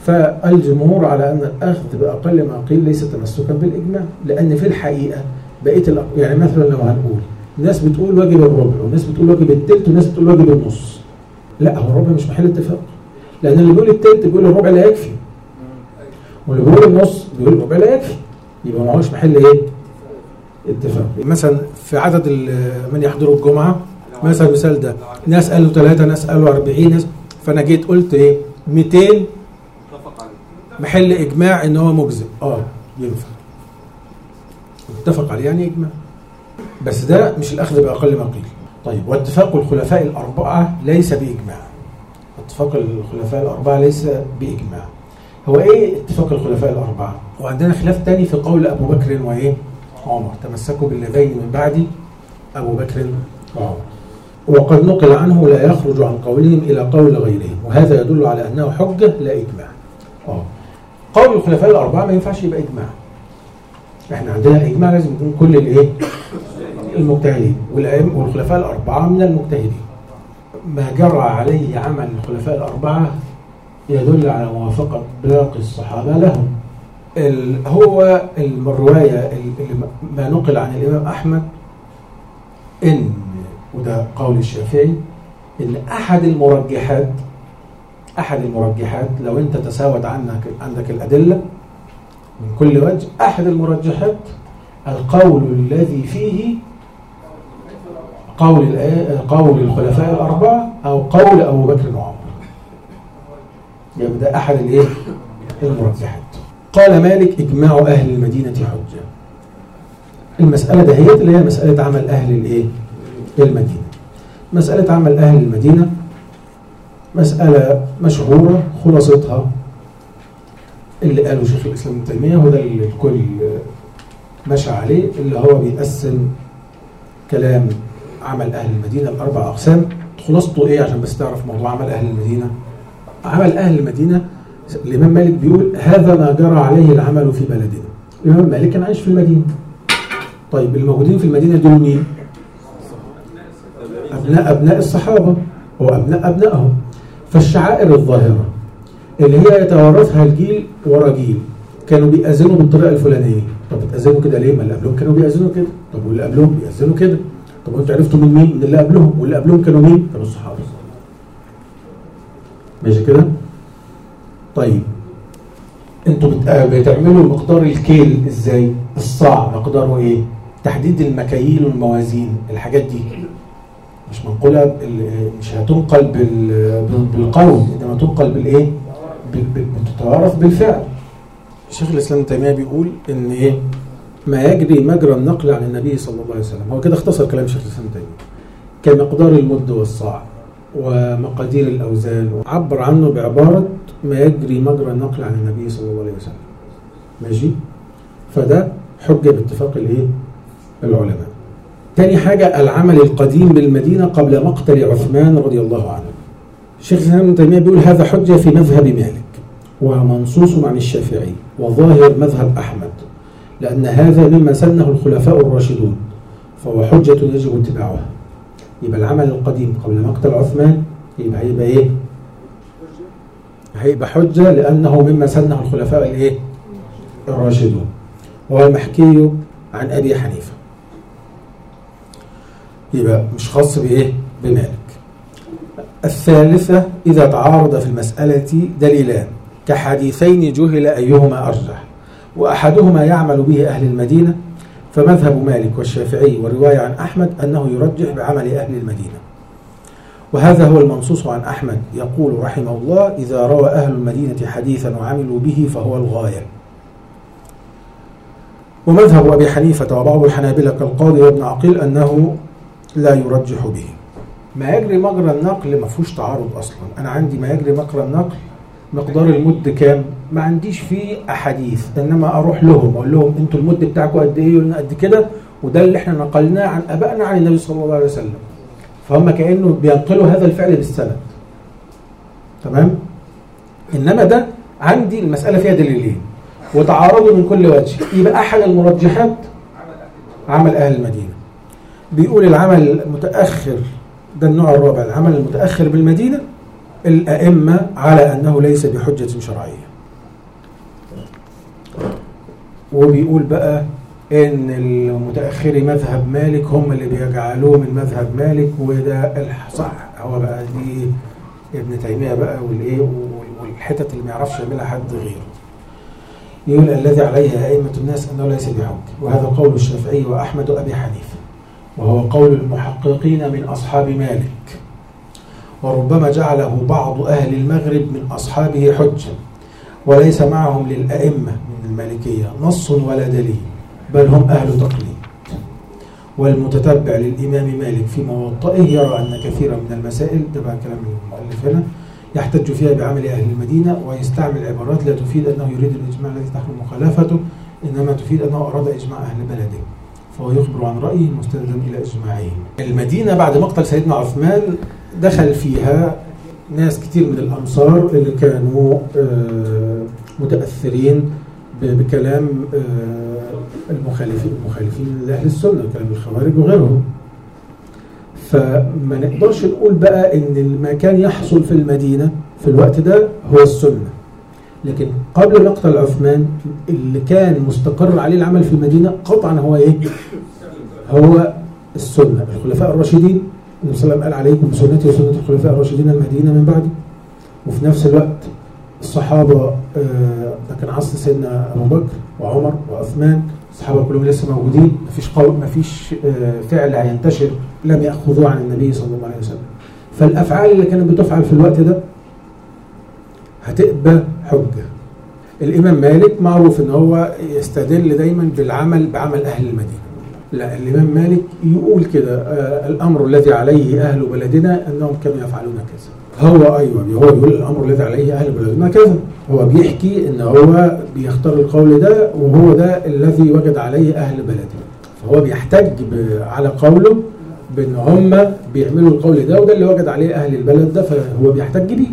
فالجمهور على أن الأخذ بأقل ما قيل ليس تمسكا بالإجماع لأن في الحقيقة بقية الأق- يعني مثلا لو هنقول ناس بتقول واجب الربع وناس بتقول واجب التلت وناس بتقول واجب النص لا هو الربع مش محل اتفاق لأن اللي بيقول التلت بيقول الربع لا يكفي واللي بيقول النص بيقول الربع لا يكفي يبقى ما هوش محل ايه؟ اتفاق مثلا في عدد ال- من يحضروا الجمعة مثلا المثال ده ناس قالوا ثلاثة ناس قالوا 40 ناس فأنا جيت قلت ايه 200 اتفق عليه محل اجماع ان هو مجزم اه ينفع اتفق عليه يعني اجماع بس ده مش الاخذ باقل ما قيل طيب واتفاق الخلفاء الاربعه ليس باجماع اتفاق الخلفاء الاربعه ليس باجماع هو ايه اتفاق الخلفاء الاربعه وعندنا خلاف تاني في قول ابو بكر وايه عمر تمسكوا باللذين من بعد ابو بكر وعمر وقد نقل عنه لا يخرج عن قولهم الى قول غيرهم وهذا يدل على انه حجه لا اجماع اه قول الخلفاء الأربعة ما ينفعش يبقى إجماع احنا عندنا إجماع لازم يكون كل الإيه؟ المجتهدين والأئمة والخلفاء الأربعة من المجتهدين ما جرى عليه عمل الخلفاء الأربعة يدل على موافقة باقي الصحابة لهم ال- هو الرواية اللي ما نقل عن الإمام أحمد إن وده قول الشافعي إن أحد المرجحات أحد المرجحات لو أنت تساوت عنك عندك الأدلة من كل وجه أحد المرجحات القول الذي فيه قول الآ- قول الخلفاء الأربعة أو قول أبو بكر وعمر يبقى ده أحد الإيه؟ المرجحات قال مالك إجماع أهل المدينة حجة المسألة دهيت اللي هي مسألة عمل أهل الإيه؟ المدينة مسألة عمل أهل المدينة مسألة مشهورة خلاصتها اللي قاله شيخ الإسلام ابن تيمية وده اللي الكل مشى عليه اللي هو بيقسم كلام عمل أهل المدينة لأربع أقسام خلاصته إيه عشان بس تعرف موضوع عمل أهل المدينة عمل أهل المدينة الإمام مالك بيقول هذا ما جرى عليه العمل في بلدنا الإمام مالك كان عايش في المدينة طيب الموجودين في المدينة دول مين؟ أبناء أبناء الصحابة وأبناء أبنائهم فالشعائر الظاهرة اللي هي يتوارثها الجيل ورا جيل كانوا بيأذنوا بالطريقة الفلانية طب بتأذنوا كده ليه؟ ما اللي قبلهم كانوا بيأذنوا كده طب واللي قبلهم بيأذنوا كده طب وانتوا عرفتوا من مين؟ من اللي قبلهم واللي قبلهم كانوا مين؟ كانوا الصحابة ماشي كده؟ طيب انتوا بت- بتعملوا مقدار الكيل ازاي؟ الصاع مقداره ايه؟ تحديد المكاييل والموازين الحاجات دي مش منقولة بال- مش هتنقل بال- بال- بالقول انما تنقل بالايه؟ بال- بال- بتتوارث بالفعل. شيخ الاسلام ابن تيميه بيقول ان ايه؟ ما يجري مجرى النقل عن النبي صلى الله عليه وسلم، هو كده اختصر كلام شيخ الاسلام ابن تيميه. كمقدار المد والصاع ومقادير الاوزان وعبر عنه بعباره ما يجري مجرى النقل عن النبي صلى الله عليه وسلم. ماشي؟ فده حجه باتفاق الايه؟ العلماء. تاني حاجة العمل القديم بالمدينة قبل مقتل عثمان رضي الله عنه الشيخ الإسلام ابن تيمية بيقول هذا حجة في مذهب مالك ومنصوص عن الشافعي وظاهر مذهب أحمد لأن هذا مما سنه الخلفاء الراشدون فهو حجة يجب اتباعها يبقى العمل القديم قبل مقتل عثمان يبقى هيبقى ايه؟ هيبقى حجة لأنه مما سنه الخلفاء الايه؟ الراشدون وهو المحكي عن أبي حنيفة يبقى مش خاص بإيه؟ بمالك الثالثة إذا تعارض في المسألة دليلان كحديثين جهل أيهما أرجح وأحدهما يعمل به أهل المدينة فمذهب مالك والشافعي والرواية عن أحمد أنه يرجح بعمل أهل المدينة وهذا هو المنصوص عن أحمد يقول رحمه الله إذا روى أهل المدينة حديثا وعملوا به فهو الغاية ومذهب أبي حنيفة وبعض الحنابلة كالقاضي وابن عقيل أنه لا يرجح به ما يجري مجرى النقل ما فيهوش تعارض أصلا أنا عندي ما يجري مجرى النقل مقدار المد كام ما عنديش فيه أحاديث إنما أروح لهم أقول لهم أنتوا المد بتاعكم قد إيه يقولون قد كده وده اللي احنا نقلناه عن أبائنا عن النبي صلى الله عليه وسلم فهم كأنه بينقلوا هذا الفعل بالسند تمام إنما ده عندي المسألة فيها دليلين وتعارضوا من كل وجه يبقى أحد المرجحات عمل أهل المدينة بيقول العمل المتأخر ده النوع الرابع العمل المتأخر بالمدينة الأئمة على أنه ليس بحجة شرعية وبيقول بقى ان المتاخري مذهب مالك هم اللي بيجعلوه من مذهب مالك وده الصح هو بقى دي ابن تيميه بقى والايه والحتت اللي ما يعرفش يعملها حد غيره يقول الذي عليه ائمه الناس انه ليس بحجه وهذا قول الشافعي واحمد وابي حنيفه وهو قول المحققين من اصحاب مالك وربما جعله بعض اهل المغرب من اصحابه حجه وليس معهم للائمه من المالكيه نص ولا دليل بل هم أهل تقليد والمتتبع للإمام مالك في موطئه يرى أن كثيرا من المسائل ده بقى كلام المؤلف هنا يحتج فيها بعمل أهل المدينة ويستعمل عبارات لا تفيد أنه يريد الإجماع الذي تحرم مخالفته إنما تفيد أنه أراد إجماع أهل بلده فهو يخبر عن رأيه مستندا إلى إجماعهم المدينة بعد مقتل سيدنا عثمان دخل فيها ناس كتير من الأمصار اللي كانوا متأثرين بكلام المخالفين المخالفين لاهل السنه كلام الخوارج وغيرهم فما نقدرش نقول بقى ان ما كان يحصل في المدينه في الوقت ده هو السنه لكن قبل مقتل عثمان اللي كان مستقر عليه العمل في المدينه قطعا هو ايه؟ هو السنه الخلفاء الراشدين النبي صلى الله عليه وسلم قال عليكم بسنتي وسنه الخلفاء الراشدين المهديين من بعدي وفي نفس الوقت الصحابه ده كان عصر سيدنا ابو بكر وعمر وعثمان الصحابه كلهم لسه موجودين مفيش قول مفيش فعل هينتشر لم ياخذوه عن النبي صلى الله عليه وسلم فالافعال اللي كانت بتفعل في الوقت ده هتبقى حجه الامام مالك معروف ان هو يستدل دايما بالعمل بعمل اهل المدينه لا الامام مالك يقول كده آه الامر الذي عليه اهل بلدنا انهم كانوا يفعلون كذا هو ايوه هو بيقول الامر الذي عليه اهل بلدنا كذا هو بيحكي ان هو بيختار القول ده وهو ده الذي وجد عليه اهل بلده فهو بيحتج على قوله بان هم بيعملوا القول ده وده اللي وجد عليه اهل البلد ده فهو بيحتج بيه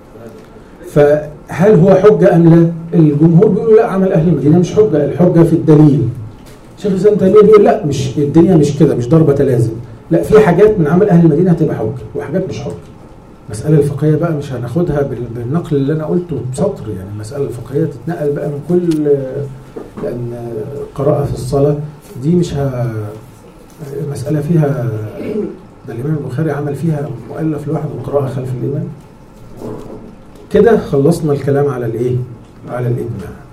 فهل هو حجه ام لا الجمهور بيقولوا لا عمل اهل المدينه مش حجه الحجه في الدليل شيخ الاسلام تيميه بيقول لا مش الدنيا مش كده مش ضربه تلازم لا في حاجات من عمل اهل المدينه هتبقى حجه وحاجات مش حجه المسألة الفقهية بقى مش هناخدها بالنقل اللي أنا قلته بسطر يعني المسألة الفقهية تتنقل بقى من كل لأن قراءة في الصلاة دي مش ه... مسألة فيها ده الإمام البخاري عمل فيها مؤلف لوحده قراءة خلف الإمام كده خلصنا الكلام على الإيه؟ على الإجماع